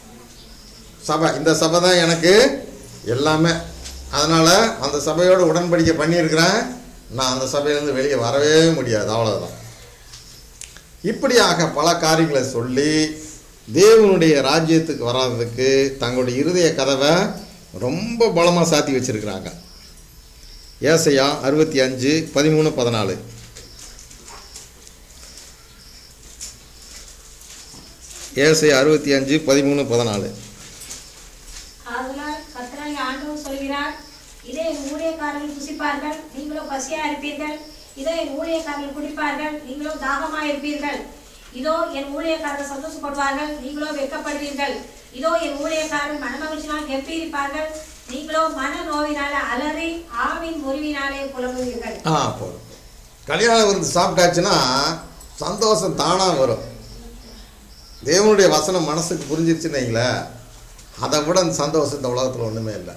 சபை இந்த சபை தான் எனக்கு எல்லாமே அதனால் அந்த சபையோடு உடன்படிக்கை பண்ணியிருக்கிறேன் நான் அந்த சபையிலேருந்து வெளியே வரவே முடியாது அவ்வளோதான் இப்படியாக பல காரியங்களை சொல்லி தேவனுடைய ராஜ்யத்துக்கு வராததுக்கு தங்களுடைய இருதய கதவை ரொம்ப பலமாக சாத்தி வச்சிருக்கிறாங்க ஏசையா அறுபத்தி அஞ்சு பதிமூணு பதினாலு ஏசையா அறுபத்தி அஞ்சு பதிமூணு பதினாலு ஆதலால் கர்த்தராகிய ஆண்டவர் சொல்கிறார் இதோ என் ஊழியக்காரர்கள் புசிப்பார்கள் நீங்களோ பசியா இருப்பீர்கள் இதோ என் ஊழியக்காரர்கள் குடிப்பார்கள் நீங்களோ தாகமா இருப்பீர்கள் இதோ என் ஊழியக்காரர்கள் சந்தோஷப்படுவார்கள் நீங்களோ வெட்கப்படுவீர்கள் இதோ என் ஊழியக்காரர்கள் மனமகிழ்ச்சினால் கெப்பியிருப்பார்கள் நீங்களோ மன நோவினால அலறி ஆவின் முறிவினாலே புலம்புவீர்கள் ஆ போதும் கல்யாணம் விருந்து சாப்பிட்டாச்சுன்னா சந்தோஷம் தானாக வரும் தேவனுடைய வசனம் மனசுக்கு புரிஞ்சிருச்சுன்னு வைங்களேன் அதை விட அந்த சந்தோஷம் இந்த உலகத்தில் ஒன்றுமே இல்லை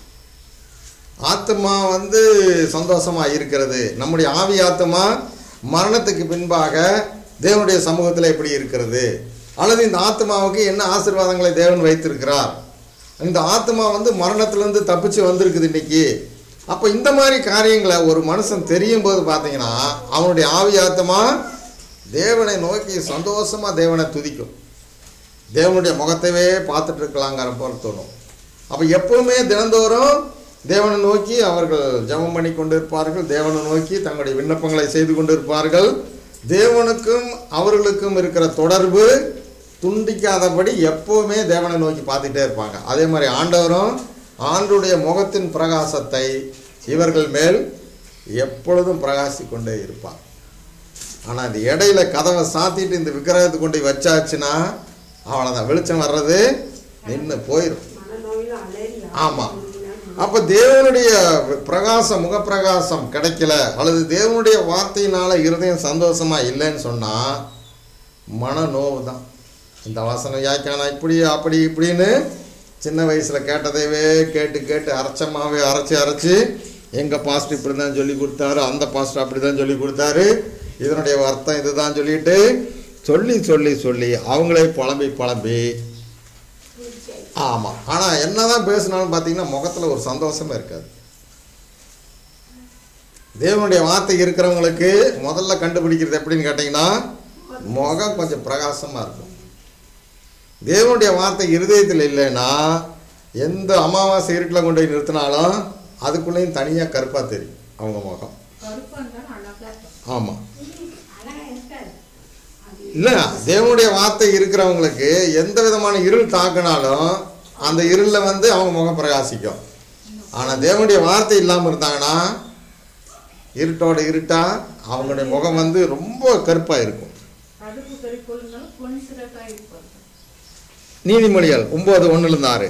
ஆத்மா வந்து சந்தோஷமாக இருக்கிறது நம்முடைய ஆவி ஆத்மா மரணத்துக்கு பின்பாக தேவனுடைய சமூகத்தில் எப்படி இருக்கிறது அல்லது இந்த ஆத்மாவுக்கு என்ன ஆசீர்வாதங்களை தேவன் வைத்திருக்கிறார் இந்த ஆத்மா வந்து மரணத்திலேருந்து தப்பிச்சு வந்திருக்குது இன்னைக்கு அப்போ இந்த மாதிரி காரியங்களை ஒரு மனுஷன் தெரியும் போது பார்த்தீங்கன்னா அவனுடைய ஆவி ஆத்மா தேவனை நோக்கி சந்தோஷமாக தேவனை துதிக்கும் தேவனுடைய முகத்தையே பார்த்துட்டு இருக்கலாங்கிற போல தோணும் அப்போ எப்பவுமே தினந்தோறும் தேவனை நோக்கி அவர்கள் ஜெபம் பண்ணி கொண்டிருப்பார்கள் தேவனை நோக்கி தங்களுடைய விண்ணப்பங்களை செய்து கொண்டிருப்பார்கள் தேவனுக்கும் அவர்களுக்கும் இருக்கிற தொடர்பு துண்டிக்காதபடி எப்பவுமே தேவனை நோக்கி பார்த்துட்டே இருப்பாங்க அதே மாதிரி ஆண்டவரும் ஆண்டுடைய முகத்தின் பிரகாசத்தை இவர்கள் மேல் எப்பொழுதும் பிரகாசி கொண்டே இருப்பார் ஆனால் இந்த இடையில கதவை சாத்திட்டு இந்த விக்கிரகத்தை கொண்டு போய் வச்சாச்சுன்னா அவ்வளோதான் வெளிச்சம் வர்றது நின்று போயிடும் மனநோயில அலறி ஆமாம் அப்போ தேவனுடைய பிரகாசம் முகப்பிரகாசம் கிடைக்கல அல்லது தேவனுடைய வார்த்தையினால இருதயம் சந்தோஷமா இல்லைன்னு சொன்னால் மனநோவு தான் இந்த வசனம் யாக்கானா இப்படி அப்படி இப்படின்னு சின்ன வயசில் கேட்டதையவே கேட்டு கேட்டு அரைச்சமாவே அரைச்சி அரைச்சி எங்கள் பாஸ்டர் இப்படி தான் சொல்லி கொடுத்தாரு அந்த பாஸ்டர் அப்படி தான் சொல்லி கொடுத்தாரு இதனுடைய அர்த்தம் இதுதான் சொல்லிட்டு சொல்லி சொல்லி சொல்லி அவங்களே புலம்பி புலம்பி ஆமாம் ஆனால் என்னதான் பேசினாலும் பார்த்தீங்கன்னா முகத்தில் ஒரு சந்தோஷமே இருக்காது தேவனுடைய வார்த்தை இருக்கிறவங்களுக்கு முதல்ல கண்டுபிடிக்கிறது எப்படின்னு கேட்டிங்கன்னா முகம் கொஞ்சம் பிரகாசமாக இருக்கும் தேவனுடைய வார்த்தை இருதயத்தில் இல்லைன்னா எந்த அமாவாசை இருட்டில் கொண்டு போய் நிறுத்தினாலும் அதுக்குள்ளேயும் தனியாக கருப்பாக தெரியும் அவங்க முகம் கருப்பா இருந்தாலும் அழகா இருக்கும் ஆமாம் அழகா இருக்காது இல்லை தேவனுடைய வார்த்தை இருக்கிறவங்களுக்கு எந்த விதமான இருள் தாக்கினாலும் அந்த இருளில் வந்து அவங்க முகம் பிரகாசிக்கும் ஆனால் தேவனுடைய வார்த்தை இல்லாமல் இருந்தாங்கன்னா இருட்டோட இருட்டா அவங்களுடைய முகம் வந்து ரொம்ப கருப்பாக இருக்கும் அடுப்பு கறிக்கொள்ளுங்கள் பொன் சிறக்காய் இருப்பார்கள் நீதிமொழிகள் ஒன்பது ஒன்றுலேருந்து ஆறு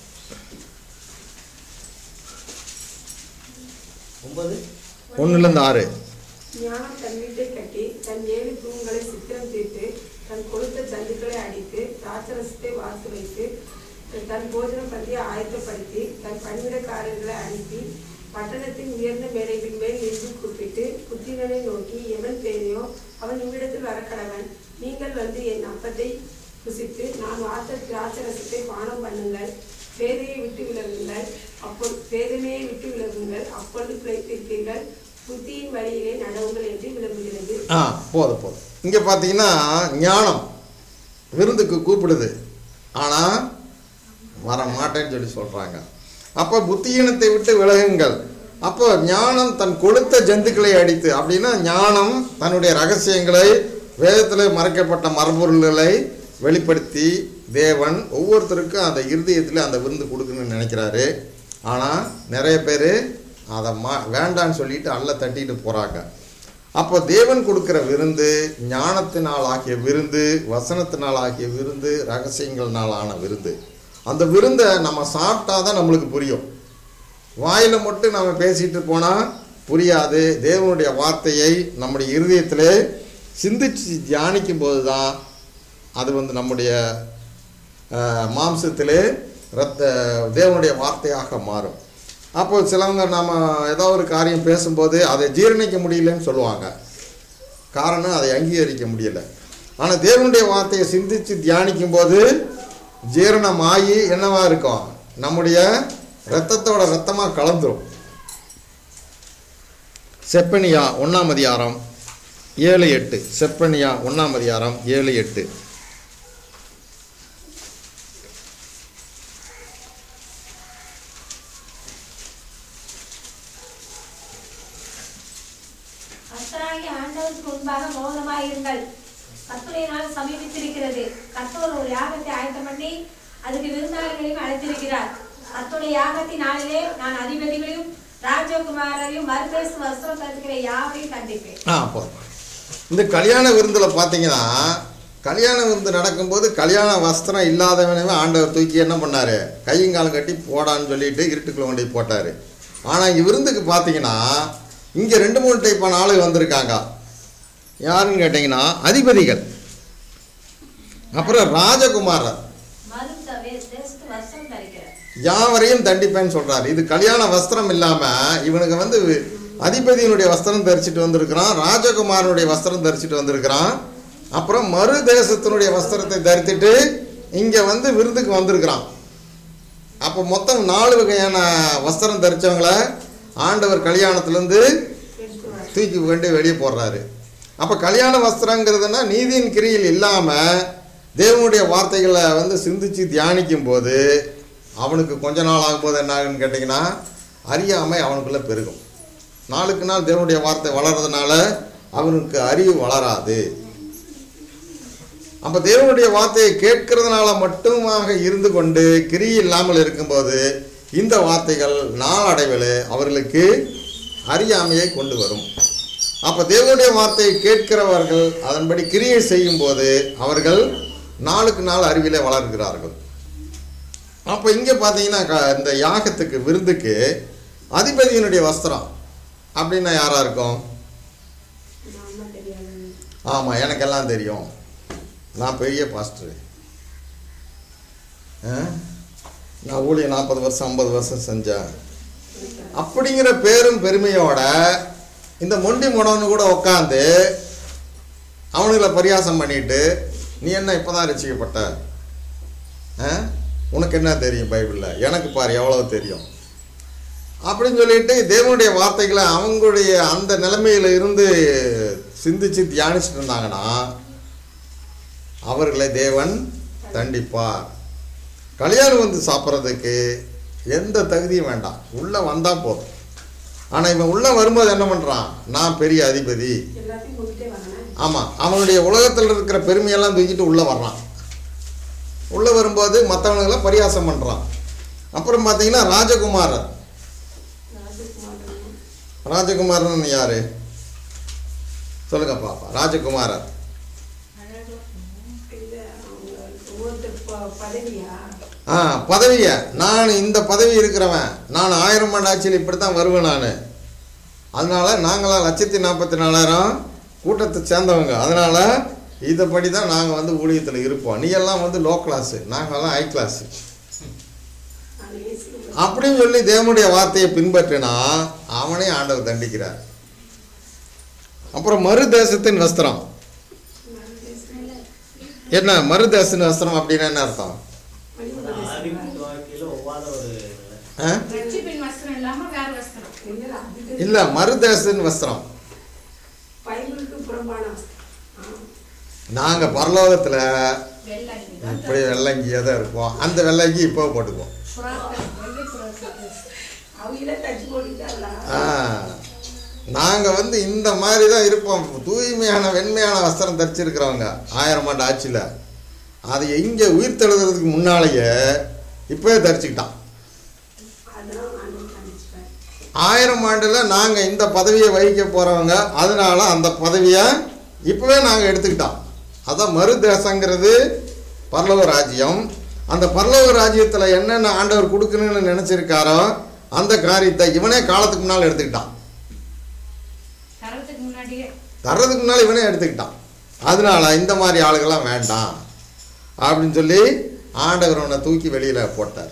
ஒன்பது ஒன்றுலேருந்து ஆறு ஞானம் தன் வீட்டை கட்டி தன் ஏழு தூண்களை சித்திரம் தீர்த்து தன் கொழுத்த ஜந்துக்களை அடித்து திராட்சரசத்தை வார்த்து வைத்து தன் போஜன பந்தியை ஆயத்தப்படுத்தி தன் பணிவிடக்காரர்களை அனுப்பி பட்டணத்தின் உயர்ந்த மேடையின் மேல் நின்று கூப்பிட்டு புத்திரனை நோக்கி எவன் பேரையோ அவன் இவ்விடத்தில் வரக்கடவன் நீங்கள் வந்து என் அப்பத்தை புசித்து நான் வார்த்த திராட்சரசத்தை பானம் பண்ணுங்கள் பேதையை விட்டு விலகுங்கள் அப்பொழுது பேதமையை விட்டு விலகுங்கள் அப்பொழுது பிழைத்திருப்பீர்கள் புத்தியின் வழியிலே நடவுங்கள் என்று விளம்புகிறது ஆ போதும் போதும் இங்கே பார்த்தீங்கன்னா ஞானம் விருந்துக்கு கூப்பிடுது ஆனால் வர மாட்டேன்னு சொல்லி சொல்கிறாங்க அப்போ புத்தியீனத்தை விட்டு விலகுங்கள் அப்போ ஞானம் தன் கொளுத்த ஜந்துக்களை அடித்து அப்படின்னா ஞானம் தன்னுடைய ரகசியங்களை வேதத்தில் மறைக்கப்பட்ட மரபொருள்களை வெளிப்படுத்தி தேவன் ஒவ்வொருத்தருக்கும் அந்த இருதயத்தில் அந்த விருந்து கொடுக்கணும்னு நினைக்கிறாரு ஆனால் நிறைய பேர் அதை மா வேண்டான்னு சொல்லிட்டு அல்ல தட்டிட்டு போகிறாங்க அப்போ தேவன் கொடுக்கிற விருந்து ஞானத்தினால் ஆகிய விருந்து வசனத்தினால் ஆகிய விருந்து ரகசியங்கள்னால் ஆன விருந்து அந்த விருந்தை நம்ம சாப்பிட்டா தான் நம்மளுக்கு புரியும் வாயில் மட்டும் நம்ம பேசிட்டு போனால் புரியாது தேவனுடைய வார்த்தையை நம்முடைய இருதயத்திலே சிந்திச்சு தியானிக்கும் போது தான் அது வந்து நம்முடைய அஹ், மாம்சத்திலே ரத்த தேவனுடைய வார்த்தையாக மாறும் அப்போ சிலவங்க நம்ம ஏதோ ஒரு காரியம் பேசும்போது அதை ஜீரணிக்க முடியலன்னு சொல்லுவாங்க காரணம் அதை அங்கீகரிக்க முடியல ஆனால் தேவனுடைய வார்த்தையை சிந்திச்சு தியானிக்கும் போது ஜீரணமாகி என்னவா இருக்கும் நம்முடைய ரத்தத்தோட ரத்தமாக கலந்துரும் செப்பனியா ஒன்றாம் அதிகாரம் ஏழு எட்டு செப்பனியா ஒன்றாம் அதிகாரம் ஏழு எட்டு கர்த்தராகிய ஆண்டவருக்கு முன்பாக மௌனமாயிருங்கள் கர்த்தருடைய நாள் சமீபித்திருக்கிறது கர்த்தர் ஒரு யாகத்தை ஆயத்தம் பண்ணி அதுக்கு விருந்தாளிகளையும் அழைத்திருக்கிறார் கர்த்தருடைய யாகத்தின் நாளிலே நான் அதிபதிகளையும் ராஜகுமாரரையும் மறுபேசு வஸ்திரம் தருகிற யாவையும் கண்டிப்பேன் ஆ போதும் இந்த கல்யாண விருந்தில் பார்த்தீங்கன்னா கல்யாண விருந்து நடக்கும்போது கல்யாண வஸ்திரம் இல்லாதவனவே ஆண்டவர் தூக்கி என்ன பண்ணார் கையங்காலம் கட்டி போடான்னு சொல்லிட்டு இருட்டுக்குள்ள கொண்டு போய் போட்டார் ஆனால் இங்கே விருந்துக்கு பார்த்தீங்கன்னா இங்கே ரெண்டு மூணு டைப்பான ஆளு வந்திருக்காங்க யாருன்னு கேட்டிங்கன்னா அதிபதிகள் அப்புறம் ராஜகுமாரர் மறு தேசத்து வஸ்திரம் தருகிறார் யாவரையும் தண்டிப்பேன்னு சொல்றாரு இது கல்யாண வஸ்திரம் இல்லாம இவனுக்கு வந்து அதிபதியினுடைய வஸ்திரம் தரிச்சிட்டு வந்திருக்கிறான் ராஜகுமாரனுடைய வஸ்திரம் தரிச்சிட்டு வந்திருக்கிறான் அப்புறம் மறு தேசத்தினுடைய வஸ்திரத்தை தரித்திட்டு இங்க வந்து விருந்துக்கு வந்திருக்கிறான் அப்போ மொத்தம் நாலு வகையான வஸ்திரம் தரிச்சவங்கள ஆண்டவர் கல்யாணத்திலேருந்து தூக்கி கொண்டு வெளியே போடுறாரு அப்போ கல்யாண வஸ்திரங்கிறதுனா நீதியின் கிரியில் இல்லாமல் தேவனுடைய வார்த்தைகளை வந்து சிந்திச்சு தியானிக்கும் போது அவனுக்கு கொஞ்ச நாள் ஆகும்போது என்ன ஆகுன்னு கேட்டிங்கன்னா அறியாமை அவனுக்குள்ளே பெருகும் நாளுக்கு நாள் தேவனுடைய வார்த்தை வளர்றதுனால அவனுக்கு அறிவு வளராது அப்போ தேவனுடைய வார்த்தையை கேட்கறதுனால மட்டுமாக இருந்து கொண்டு கிரி இல்லாமல் இருக்கும்போது இந்த வார்த்தைகள் நாளடைவில் அவர்களுக்கு அறியாமையை கொண்டு வரும் அப்போ தேவனுடைய வார்த்தையை கேட்கிறவர்கள் அதன்படி கிரியை செய்யும்போது அவர்கள் நாளுக்கு நாள் அறிவிலே வளர்கிறார்கள் அப்போ இங்கே பார்த்தீங்கன்னா க- இந்த யாகத்துக்கு விருந்துக்கு அதிபதியினுடைய வஸ்திரம் அப்படின்னா யாரா இருக்கும் நாம தெரியாது ஆமாம் எனக்கெல்லாம் தெரியும் நான் பெரிய பாஸ்டர் நான் ஊழியம் நாற்பது வருஷம் ஐம்பது வருஷம் செஞ்சேன் அப்படிங்கிற பேரும் பெருமையோட இந்த மொண்டி முடவனு கூட உட்காந்து அவனுங்களை பரியாசம் பண்ணிட்டு நீ என்ன இப்போதான் ரசிக்கப்பட்ட ஆ? உனக்கு என்ன தெரியும் பைபிளில் எனக்கு பாரு எவ்வளவு தெரியும் அப்படின்னு சொல்லிட்டு தேவனுடைய வார்த்தைகளை அவங்களுடைய அந்த நிலைமையில இருந்து சிந்திச்சு தியானிச்சுட்டு இருந்தாங்கன்னா அவர்களை தேவன் தண்டிப்பார் கல்யாணம் வந்து சாப்பிட்றதுக்கு எந்த தகுதியும் வேண்டாம் உள்ளே வந்தால் போதும் ஆனால் இவன் உள்ளே வரும்போது என்ன பண்ணுறான் நான் பெரிய அதிபதி எல்லாத்தையும் கொண்டுட்டே வரேன் ஆமாம் அவனுடைய உலகத்தில் இருக்கிற பெருமையெல்லாம் தூக்கிட்டு உள்ளே வர்றான் உள்ளே வரும்போது மற்றவனுங்களை பரியாசம் பண்ணுறான் அப்புறம் பார்த்தீங்கன்னா ராஜகுமாரர் ராஜகுமாரன் ராஜகுமாரன் யாரு சொல்லுங்க பாப்பா ராஜகுமாரர் இல்ல அவங்க ஒவ்வொருத்தர் ப- பதவியா ஆ பதவிய நான் இந்த பதவி இருக்கிறவன் நான் ஆயிரம் ஆண்டு ஆட்சியில் இப்படி தான் வருவேன் நான் அதனால நாங்களாம் லட்சத்தி நாற்பத்தி நாலாயிரம் கூட்டத்தை சேர்ந்தவங்க அதனால இதைப்படி தான் நாங்கள் வந்து ஊழியத்தில் இருப்போம் நீ எல்லாம் வந்து லோ கிளாஸு நாங்கள்லாம் ஹை கிளாஸு நான் இயேசு அப்படின்னு சொல்லி தேவனுடைய வார்த்தையை பின்பற்றினா அவனே ஆண்டவர் தண்டிக்கிறார் அப்புறம் மறு தேசத்தின் வஸ்திரம் என்ன மறு தேசத்தின் வஸ்திரம் அப்படின்னு என்ன அர்த்தம் ஆதிக்கு வாழ்க்கையில ஒவ்வாத ஒரு நிலை. ஆ? ரட்சிப்பின் வஸ்திரம் இல்லாம வேற வஸ்திரம் இல்ல அது இல்ல மறு தேசத்தின் வஸ்திரம் பைபிளுக்கு புறம்பான வஸ்திரம். ஆ. நாங்க பரலோகத்துல வெள்ளை இப்படி வெள்ளங்கியே தான் இருப்போம் அந்த வெள்ளங்கி இப்போ போட்டுக்குவோம் புறாக்கள் வெள்ளை புறாக்கள் அவங்களே தச்சு போட்டுட்டாங்களா ஆ நாங்கள் வந்து இந்த மாதிரி தான் இருப்போம் தூய்மையான வெண்மையான வஸ்திரம் தரிச்சிருக்கிறவங்க ஆயிரம் ஆண்டு ஆட்சியில் அது எங்கே உயிர் தெழுதுறதுக்கு முன்னாலேயே இப்போவே தரிச்சுக்கிட்டான் அதெல்லாம் நான் கண்டிச்சுப்பேன் ஆயிரம் ஆண்டில் நாங்கள் இந்த பதவியை வகிக்க போகிறவங்க அதனால அந்த பதவியை இப்போவே நாங்கள் எடுத்துக்கிட்டோம் அதான் மறு தேசங்கிறது பரலோக ராஜ்யம் அந்த பரலோக ராஜ்யத்தில் என்னென்ன ஆண்டவர் கொடுக்கணும்னு நினச்சிருக்காரோ அந்த காரியத்தை இவனே காலத்துக்கு முன்னால் எடுத்துக்கிட்டான் தரத்துக்கு முன்னாடியே தர்றதுக்கு முன்னால் இவனே எடுத்துக்கிட்டான் அதனால இந்த மாதிரி ஆளுகள்லாம் வேண்டாம் அப்படின்னு சொல்லி ஆண்டவர் அவனை தூக்கி வெளியில் போட்டார்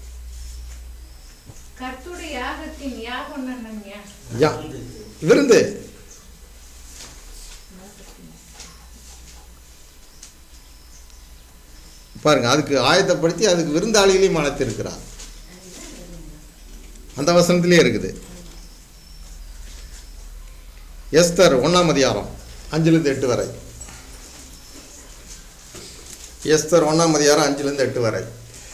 கர்த்துடைய யாகத்தின் யாகம் என்னங்க யா விருந்து பாருங்க அதுக்கு ஆயத்தப்படுத்தி அதுக்கு விருந்தாளிகளையும் அழைத்திருக்கிறார் அந்த வசனத்திலே இருக்குது எஸ்தர் ஒன்றாம் அதிகாரம் அஞ்சுலேருந்து எட்டு வரை எஸ்தர் ஒன்றாம் அதிகாரம் அஞ்சுலேருந்து எட்டு வரை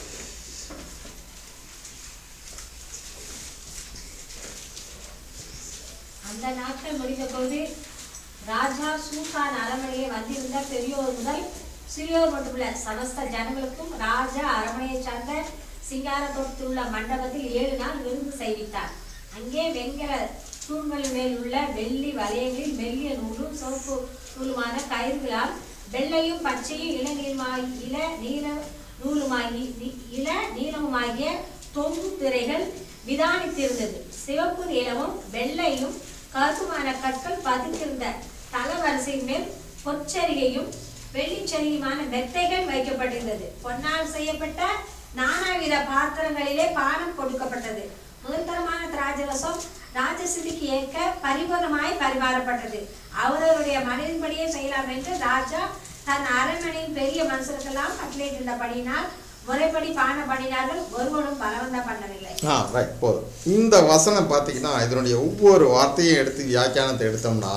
அந்த நாட்கள் முடிந்தபோது ராஜா சூசான் அரண்மனையை வந்திருந்த பெரியோர் முதல் சிறியோர் மட்டுமல்ல சமஸ்த ஜனங்களுக்கும் ராஜா அரண்மனையை சார்ந்த சிங்காரத்தோட்டத்தில் உள்ள மண்டபத்தில் ஏழு நாள் விருந்து செய்வித்தார் அங்கே வெண்கல தூண்களின் மேல் உள்ள வெள்ளி வளையங்களில் மெல்லிய நூலும் சிவப்பு நூலுமான கயிறுகளால் வெள்ளையும் பச்சையும் இளநீளமாய் இள நீல நூலுமாகி நி- இள நீளமுமாகிய தொங்கு திரைகள் விதானித்திருந்தது சிவப்பு நீளமும் வெள்ளையும் கருப்புமான கற்கள் பதித்திருந்த தளவரிசையின் மேல் பொற்சரிகையும் வெள்ளிச்சரிகையுமான மெத்தைகள் வைக்கப்பட்டிருந்தது பொன்னால் செய்யப்பட்ட நானாவித பாத்திரங்களிலே பானம் கொடுக்கப்பட்டது முதல்தரமான திராட்சரசம் ராஜசிதிக்கு ஏற்க பரிபூர்ணமாய் பரிமாறப்பட்டது அவரவருடைய மனதின்படியே செய்யலாம் என்று ராஜா தன் அரண்மனையின் பெரிய மனுஷருக்கெல்லாம் கட்டளையிட்டபடியினால் முறைப்படி பான பண்ணினார்கள் ஒருவனும் பலவந்தம் பண்ணவில்லை ஆ ரைட் போதும் இந்த வசனம் பார்த்தீங்கன்னா இதனுடைய ஒவ்வொரு வார்த்தையும் எடுத்து வியாக்கியானத்தை எடுத்தோம்னா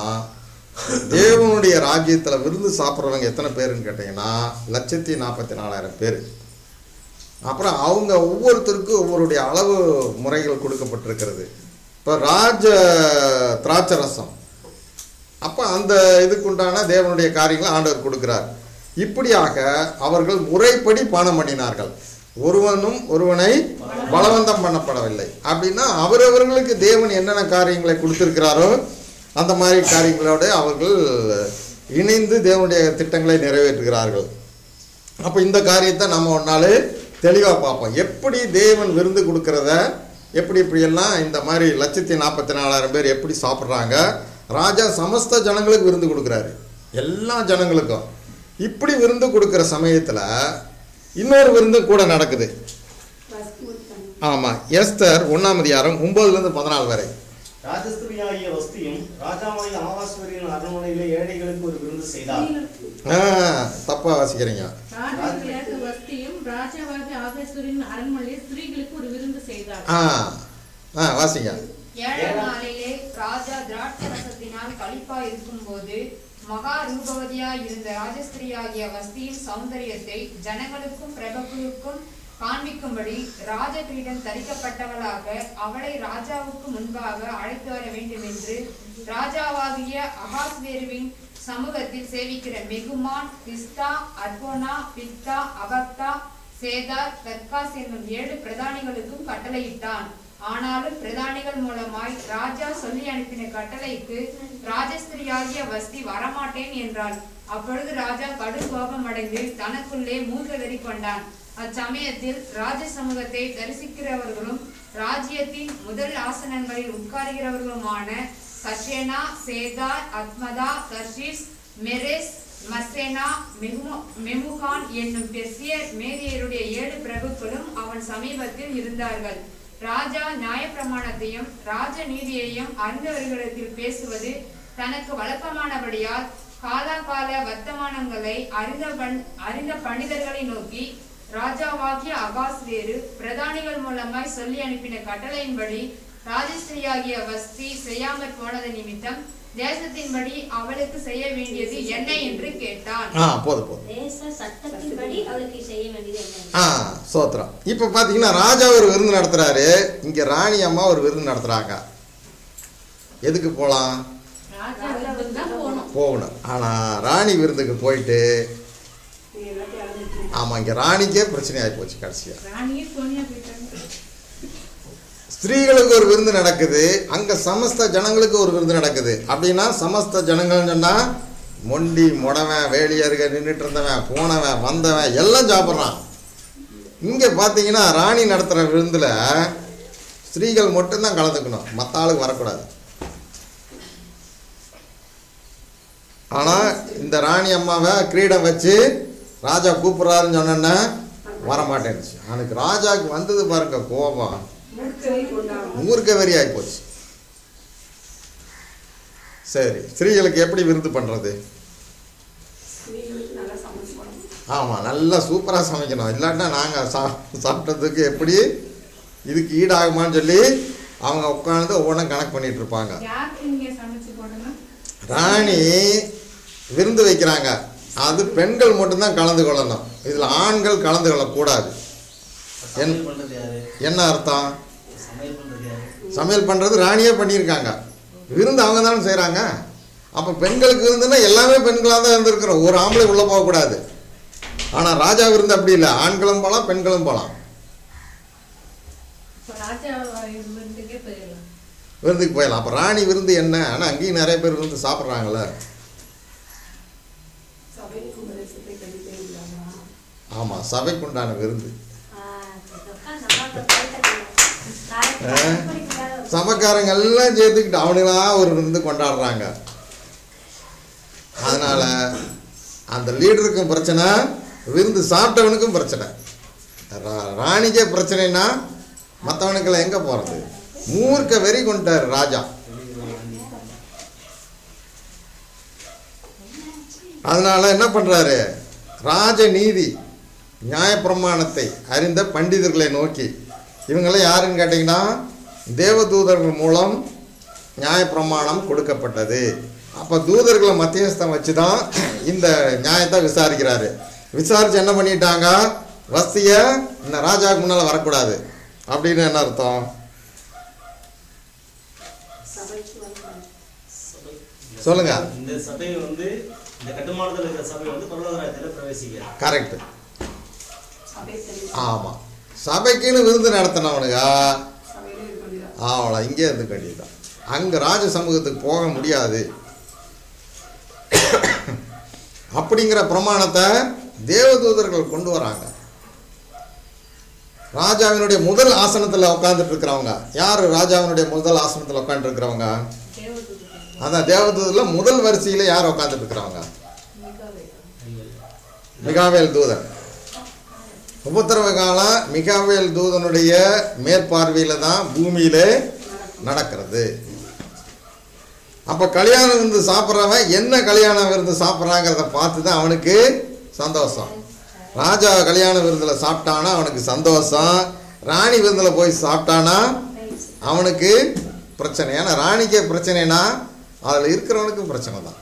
தேவனுடைய ராஜ்யத்தில் விருந்து சாப்பிட்றவங்க எத்தனை பேருன்னு கேட்டிங்கன்னா லட்சத்தி நாற்பத்தி நாலாயிரம் பேர் அப்புறம் அவங்க ஒவ்வொருத்தருக்கும் ஒவ்வொருடைய அளவு முறைகள் கொடுக்கப்பட்டிருக்கிறது இப்போ ராஜ திராட்சை ரசம் அப்போ அந்த இதுக்குண்டான தேவனுடைய காரியங்களை ஆண்டவர் கொடுக்கிறார் இப்படியாக அவர்கள் முறைப்படி பானம் பண்ணினார்கள் ஒருவனும் ஒருவனை பலவந்தம் பண்ணப்படவில்லை அப்படின்னா அவரவர்களுக்கு தேவன் என்னென்ன காரியங்களை கொடுத்திருக்கிறாரோ அந்த மாதிரி காரியங்களோட அவர்கள் இணைந்து தேவனுடைய திட்டங்களை நிறைவேற்றுகிறார்கள் அப்போ இந்த காரியத்தை நம்ம ஒரு நாள் தெளிவாக பார்ப்போம் எப்படி தேவன் விருந்து கொடுக்கறத எப்படி இப்படியெல்லாம் இந்த மாதிரி லட்சத்தி நாற்பத்தி நாலாயிரம் பேர் எப்படி சாப்பிட்றாங்க ராஜா சமஸ்த ஜனங்களுக்கு விருந்து கொடுக்குறாரு எல்லா ஜனங்களுக்கும் இப்படி விருந்து கொடுக்குற சமயத்தில் இன்னொரு விருந்து கூட நடக்குது வஸ்துவத்தன் ஆமாம் எஸ்தர் ஒன்றாம் அதிகாரம் ஒன்பதுலேருந்து பதினாலு வரை ராஜஸ்திரியாகிய வஸ்தியும் ராஜாவாகிய ஆவாஸ்வரியின் அரண்மனையிலே ஏழைகளுக்கு ஒரு விருந்து செய்தார் ஆ தப்பாக வாசிக்கிறீங்க ராஜாவியாக வஸ்தியும் ராஜாவாக ஆகேஸ்வரின் அரண்மனையில் ஸ்திரீகளுக்கு ஒரு விருந்து செய்தார் ஆ ஆ வாசிங்க ஏழாம் நாளிலே ராஜா திராட்சரசத்தினால் களிப்பாய் இருக்கும்போது மகா ரூபவதியாய் இருந்த ராஜஸ்திரியாகிய வஸ்தியின் சௌந்தரியத்தை ஜனங்களுக்கும் பிரபுக்களுக்கும் காண்பிக்கும்படி ராஜபீடம் தரிக்கப்பட்டவளாக அவளை ராஜாவுக்கு முன்பாக அழைத்து வர வேண்டும் என்று ராஜாவாகிய அகாஸ்வேருவின் சமூகத்தில் சேவிக்கிற மெகுமான் பிஸ்தா அர்போனா பித்தா அபக்தா சேதார் தர்காஸ் என்னும் ஏழு பிரதானிகளுக்கும் கட்டளையிட்டான் ஆனாலும் பிரதானிகள் மூலமாய் ராஜா சொல்லி அனுப்பின கட்டளைக்கு ராஜஸ்திரியாகிய வஸ்தி வரமாட்டேன் என்றாள் அப்பொழுது ராஜா கடும் கோபமடைந்து தனக்குள்ளே மூக்க வெறி கொண்டான் அச்சமயத்தில் ராஜ சமூகத்தை தரிசிக்கிறவர்களும் ராஜ்யத்தின் முதல் ஆசனங்களில் உட்காருகிறவர்களுமான கஷேனா சேதார் அத்மதா தர்ஷீஸ் மெரேஸ் மசேனா மெமு மெமுகான் என்னும் பெர்சிய மேதியருடைய ஏழு பிரபுக்களும் அவன் சமீபத்தில் இருந்தார்கள் ராஜா நியாயப்பிரமாணத்தையும் ராஜ நீதியையும் அறிந்தவர்களிடத்தில் பேசுவது தனக்கு வழக்கமானபடியால் காலாகால வர்த்தமானங்களை அறிந்த பண் அறிந்த பண்டிதர்களை நோக்கி ராஜாவாகிய அகாஸ்வேரு பிரதானிகள் மூலமாய் சொல்லி அனுப்பின கட்டளையின்படி ராஜஸ்திரியாகிய வஸ்தி செய்யாமற் போனது நிமித்தம் தேசத்தின்படி அவளுக்கு செய்ய வேண்டியது என்ன என்று கேட்டான் ஆ போதும் போதும் தேச சட்டத்தின்படி அவளுக்கு செய்ய வேண்டியது என்ன ஆ சோத்திரம் இப்போ பார்த்தீங்கன்னா ராஜா ஒரு விருந்து நடத்துறாரு இங்கே ராணி அம்மா ஒரு விருந்து நடத்துறாங்க எதுக்கு போகலாம் ராஜா விருந்துக்கு தான் போகணும் போகணும் ஆனால் ராணி விருந்துக்கு போயிட்டு நீ எல்லாத்தையும் அழுதுட்டு ஆமாம் இங்கே ராணிக்கே பிரச்சனை ஆகி போச்சு கடைசியாக ராணியே சோனியா போயிட்டாங்க ஸ்திரீகளுக்கு ஒரு விருந்து நடக்குது அங்கே சமஸ்த ஜனங்களுக்கு ஒரு விருந்து நடக்குது அப்படின்னா சமஸ்த ஜனங்கள்னு சொன்னால் மொண்டி முடவன் வேலியருக நின்றுட்டு இருந்தவன் போனவன் வந்தவன் எல்லாம் சாப்பிட்றான் இங்கே பார்த்தீங்கன்னா ராணி நடத்துகிற விருந்தில் ஸ்திரீகள் மட்டும்தான் கலந்துக்கணும் மற்ற ஆளுக்கு வரக்கூடாது ஆனால் இந்த ராணி அம்மாவை கிரீடம் வச்சு ராஜா கூப்பிட்றாருன்னு சொன்னோன்னே வரமாட்டேன்னுச்சு அவனுக்கு ராஜாவுக்கு வந்தது பாருங்க கோபம் மூர்க்கவை கொண்டாடும் மூர்க்க வெறி ஆகிப்போச்சு சரி ஸ்திரீகளுக்கு எப்படி விருந்து பண்ணுறது ஸ்திரீகளுக்கு நல்லா சமைச்சு போடணும் ஆமாம் நல்லா சூப்பராக சமைக்கணும் இல்லாட்டா நாங்கள் சா சாப்பிட்டதுக்கு எப்படி இதுக்கு ஈடாகுமான்னு சொல்லி அவங்க உட்காந்து ஒவ்வொன்றும் கணக்கு பண்ணிட்டு இருப்பாங்க யாருக்கு நீங்க சமைச்சு போடணும் ராணி விருந்து வைக்கிறாங்க அது பெண்கள் மட்டும்தான் கலந்து கொள்ளணும் இதில் ஆண்கள் கலந்து கொள்ளக்கூடாது என் சமையல் பண்றது யாரு என்ன அர்த்தம் சமையல் பண்றது யாரு சமையல் பண்ணுறது ராணியே பண்ணியிருக்காங்க விருந்து அவங்க தானே செய்கிறாங்க அப்போ பெண்களுக்கு விருந்துன்னா எல்லாமே பெண்களாக தான் இருந்திருக்கிறோம் ஒரு ஆம்பளை உள்ளே போகக்கூடாது ஆனால் ராஜா விருந்து அப்படி இல்லை ஆண்களும் போகலாம் பெண்களும் போகலாம் இப்போ ராஜா விருந்துக்கே போயிடலாம் விருந்துக்கு போயிடலாம் அப்போ ராணி விருந்து என்ன ஆனால் அங்கேயும் நிறைய பேர் விருந்து சாப்பிட்றாங்கள சபைக்கு உபதேசத்தை கண்டிப்பே இல்லாமா ஆமாம் சபைக்கு உண்டான விருந்து ஆஹ் உட்கார்ந்து நல்லா போயிட்டு நாளைக்கு ஆ. படிக்கிறாரு. சபைக்காரங்க எல்லாம் சேர்த்துக்கிட்டு அவனுங்களா ஒரு விருந்து கொண்டாடுறாங்க அதனால அந்த லீடருக்கும் பிரச்சனை விருந்து சாப்பிட்டவனுக்கும் பிரச்சனை ரா- ராணிக்கே பிரச்சனைனா மற்றவனுக்கெல்லாம் எங்கே போகிறது மூர்க்க வெறி கொண்டார் ராஜா அதனால என்ன பண்ணுறாரு ராஜநீதி நியாயப்பிரமாணத்தை அறிந்த பண்டிதர்களை நோக்கி இவங்கெல்லாம் யாருன்னு கேட்டிங்கன்னா தேவதூதர்கள் மூலம் நியாயப்பிரமாணம் கொடுக்கப்பட்டது அப்போ தூதர்களை மத்தியஸ்தம் வச்சு தான் இந்த நியாயத்தை விசாரிக்கிறாரு விசாரித்து என்ன பண்ணிட்டாங்க வஸ்திய இந்த ராஜாவுக்கு முன்னால் வரக்கூடாது அப்படின்னு என்ன அர்த்தம் சபைக்கு வரக்கூடாது சபை சொல்லுங்க. இந்த சபை வந்து இந்த கட்டுமானத்தில் இருக்கிற சபை வந்து பரலோகராஜ்யத்தில் பிரவேசிக்க கரெக்ட் சபை தெரியும் ஆமாம் சபைக்குன்னு விருந்து நடத்தினவனுங்க சபையிலே இருக்க வேண்டியதா அவ்வளோ இங்கே இருந்துக்க வேண்டியதுதான் அங்கே ராஜ சமூகத்துக்கு போக முடியாது அப்படிங்கிற பிரமாணத்தை தேவதூதர்கள் கொண்டு வராங்க ராஜாவினுடைய முதல் ஆசனத்தில் உட்காந்துட்டு இருக்கிறவங்க யார் ராஜாவினுடைய முதல் ஆசனத்தில் உட்காந்துட்டு இருக்கிறவங்க தேவதூதன் அதான் தேவதூதரில் முதல் வரிசையில் யார் உட்காந்துட்டு இருக்கிறவங்க மிகாவேல் தூதன் உபத்திரவ காலம் மிகாவேல் தூதனுடைய மேற்பார்வையில் தான் பூமியிலே நடக்கிறது அப்போ கல்யாண விருந்து சாப்பிட்றவன் என்ன கல்யாண விருந்து சாப்பிட்றாங்கிறத பார்த்து தான் அவனுக்கு சந்தோஷம் ராஜா கல்யாண விருந்தில் சாப்பிட்டானா அவனுக்கு சந்தோஷம் ராணி விருந்தில் போய் சாப்பிட்டானா அவனுக்கு பிரச்சனை ஏன்னா ராணிக்கே பிரச்சனைனா அதில் இருக்கிறவனுக்கும் பிரச்சனை தான்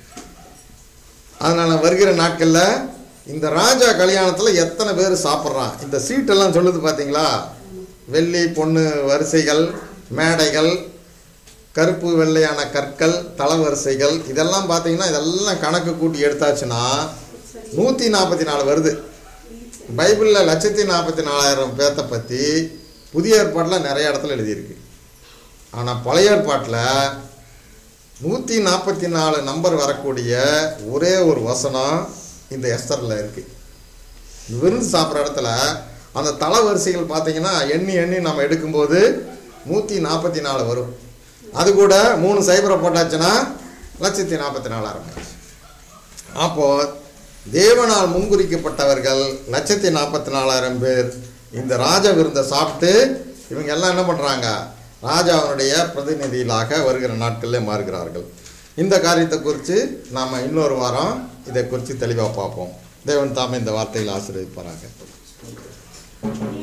அதனால் வருகிற நாட்களில் இந்த ராஜா கல்யாணத்தில் எத்தனை பேர் சாப்பிட்றான் இந்த சீட்டெல்லாம் சொல்லுது பார்த்தீங்களா வெள்ளி பொண்ணு வரிசைகள் மேடைகள் கருப்பு வெள்ளையான கற்கள் தளவரிசைகள் இதெல்லாம் பார்த்தீங்கன்னா இதெல்லாம் கணக்கு கூட்டி எடுத்தாச்சுன்னா நூற்றி நாற்பத்தி நாலு வருது பைபிளில் லட்சத்தி நாற்பத்தி நாலாயிரம் பேர்த்த பற்றி புதிய ஏற்பாட்டில் நிறைய இடத்துல எழுதியிருக்கு ஆனால் பழைய ஏற்பாட்டில் நூற்றி நாற்பத்தி நாலு நம்பர் வரக்கூடிய ஒரே ஒரு வசனம் இந்த எஸ்தரில் இருக்குது விருந்து சாப்பிட்ற இடத்துல அந்த தலை வரிசைகள் பார்த்தீங்கன்னா எண்ணி எண்ணி நம்ம எடுக்கும்போது நூற்றி நாற்பத்தி நாலு வரும் அது கூட மூணு சைபரை போட்டாச்சுன்னா லட்சத்தி நாற்பத்தி நாலாயிரம் ஆச்சு அப்போது தேவனால் முன்குறிக்கப்பட்டவர்கள் லட்சத்தி நாற்பத்தி நாலாயிரம் பேர் இந்த ராஜ விருந்தை சாப்பிட்டு இவங்க எல்லாம் என்ன பண்ணுறாங்க ராஜாவினுடைய பிரதிநிதிகளாக வருகிற நாட்களில் மாறுகிறார்கள் இந்த காரியத்தை குறித்து நாம் இன்னொரு வாரம் இதை குறித்து தெளிவாக பார்ப்போம் தேவன் தாமே இந்த வார்த்தையில் ஆசீர்வதிப்பாராங்க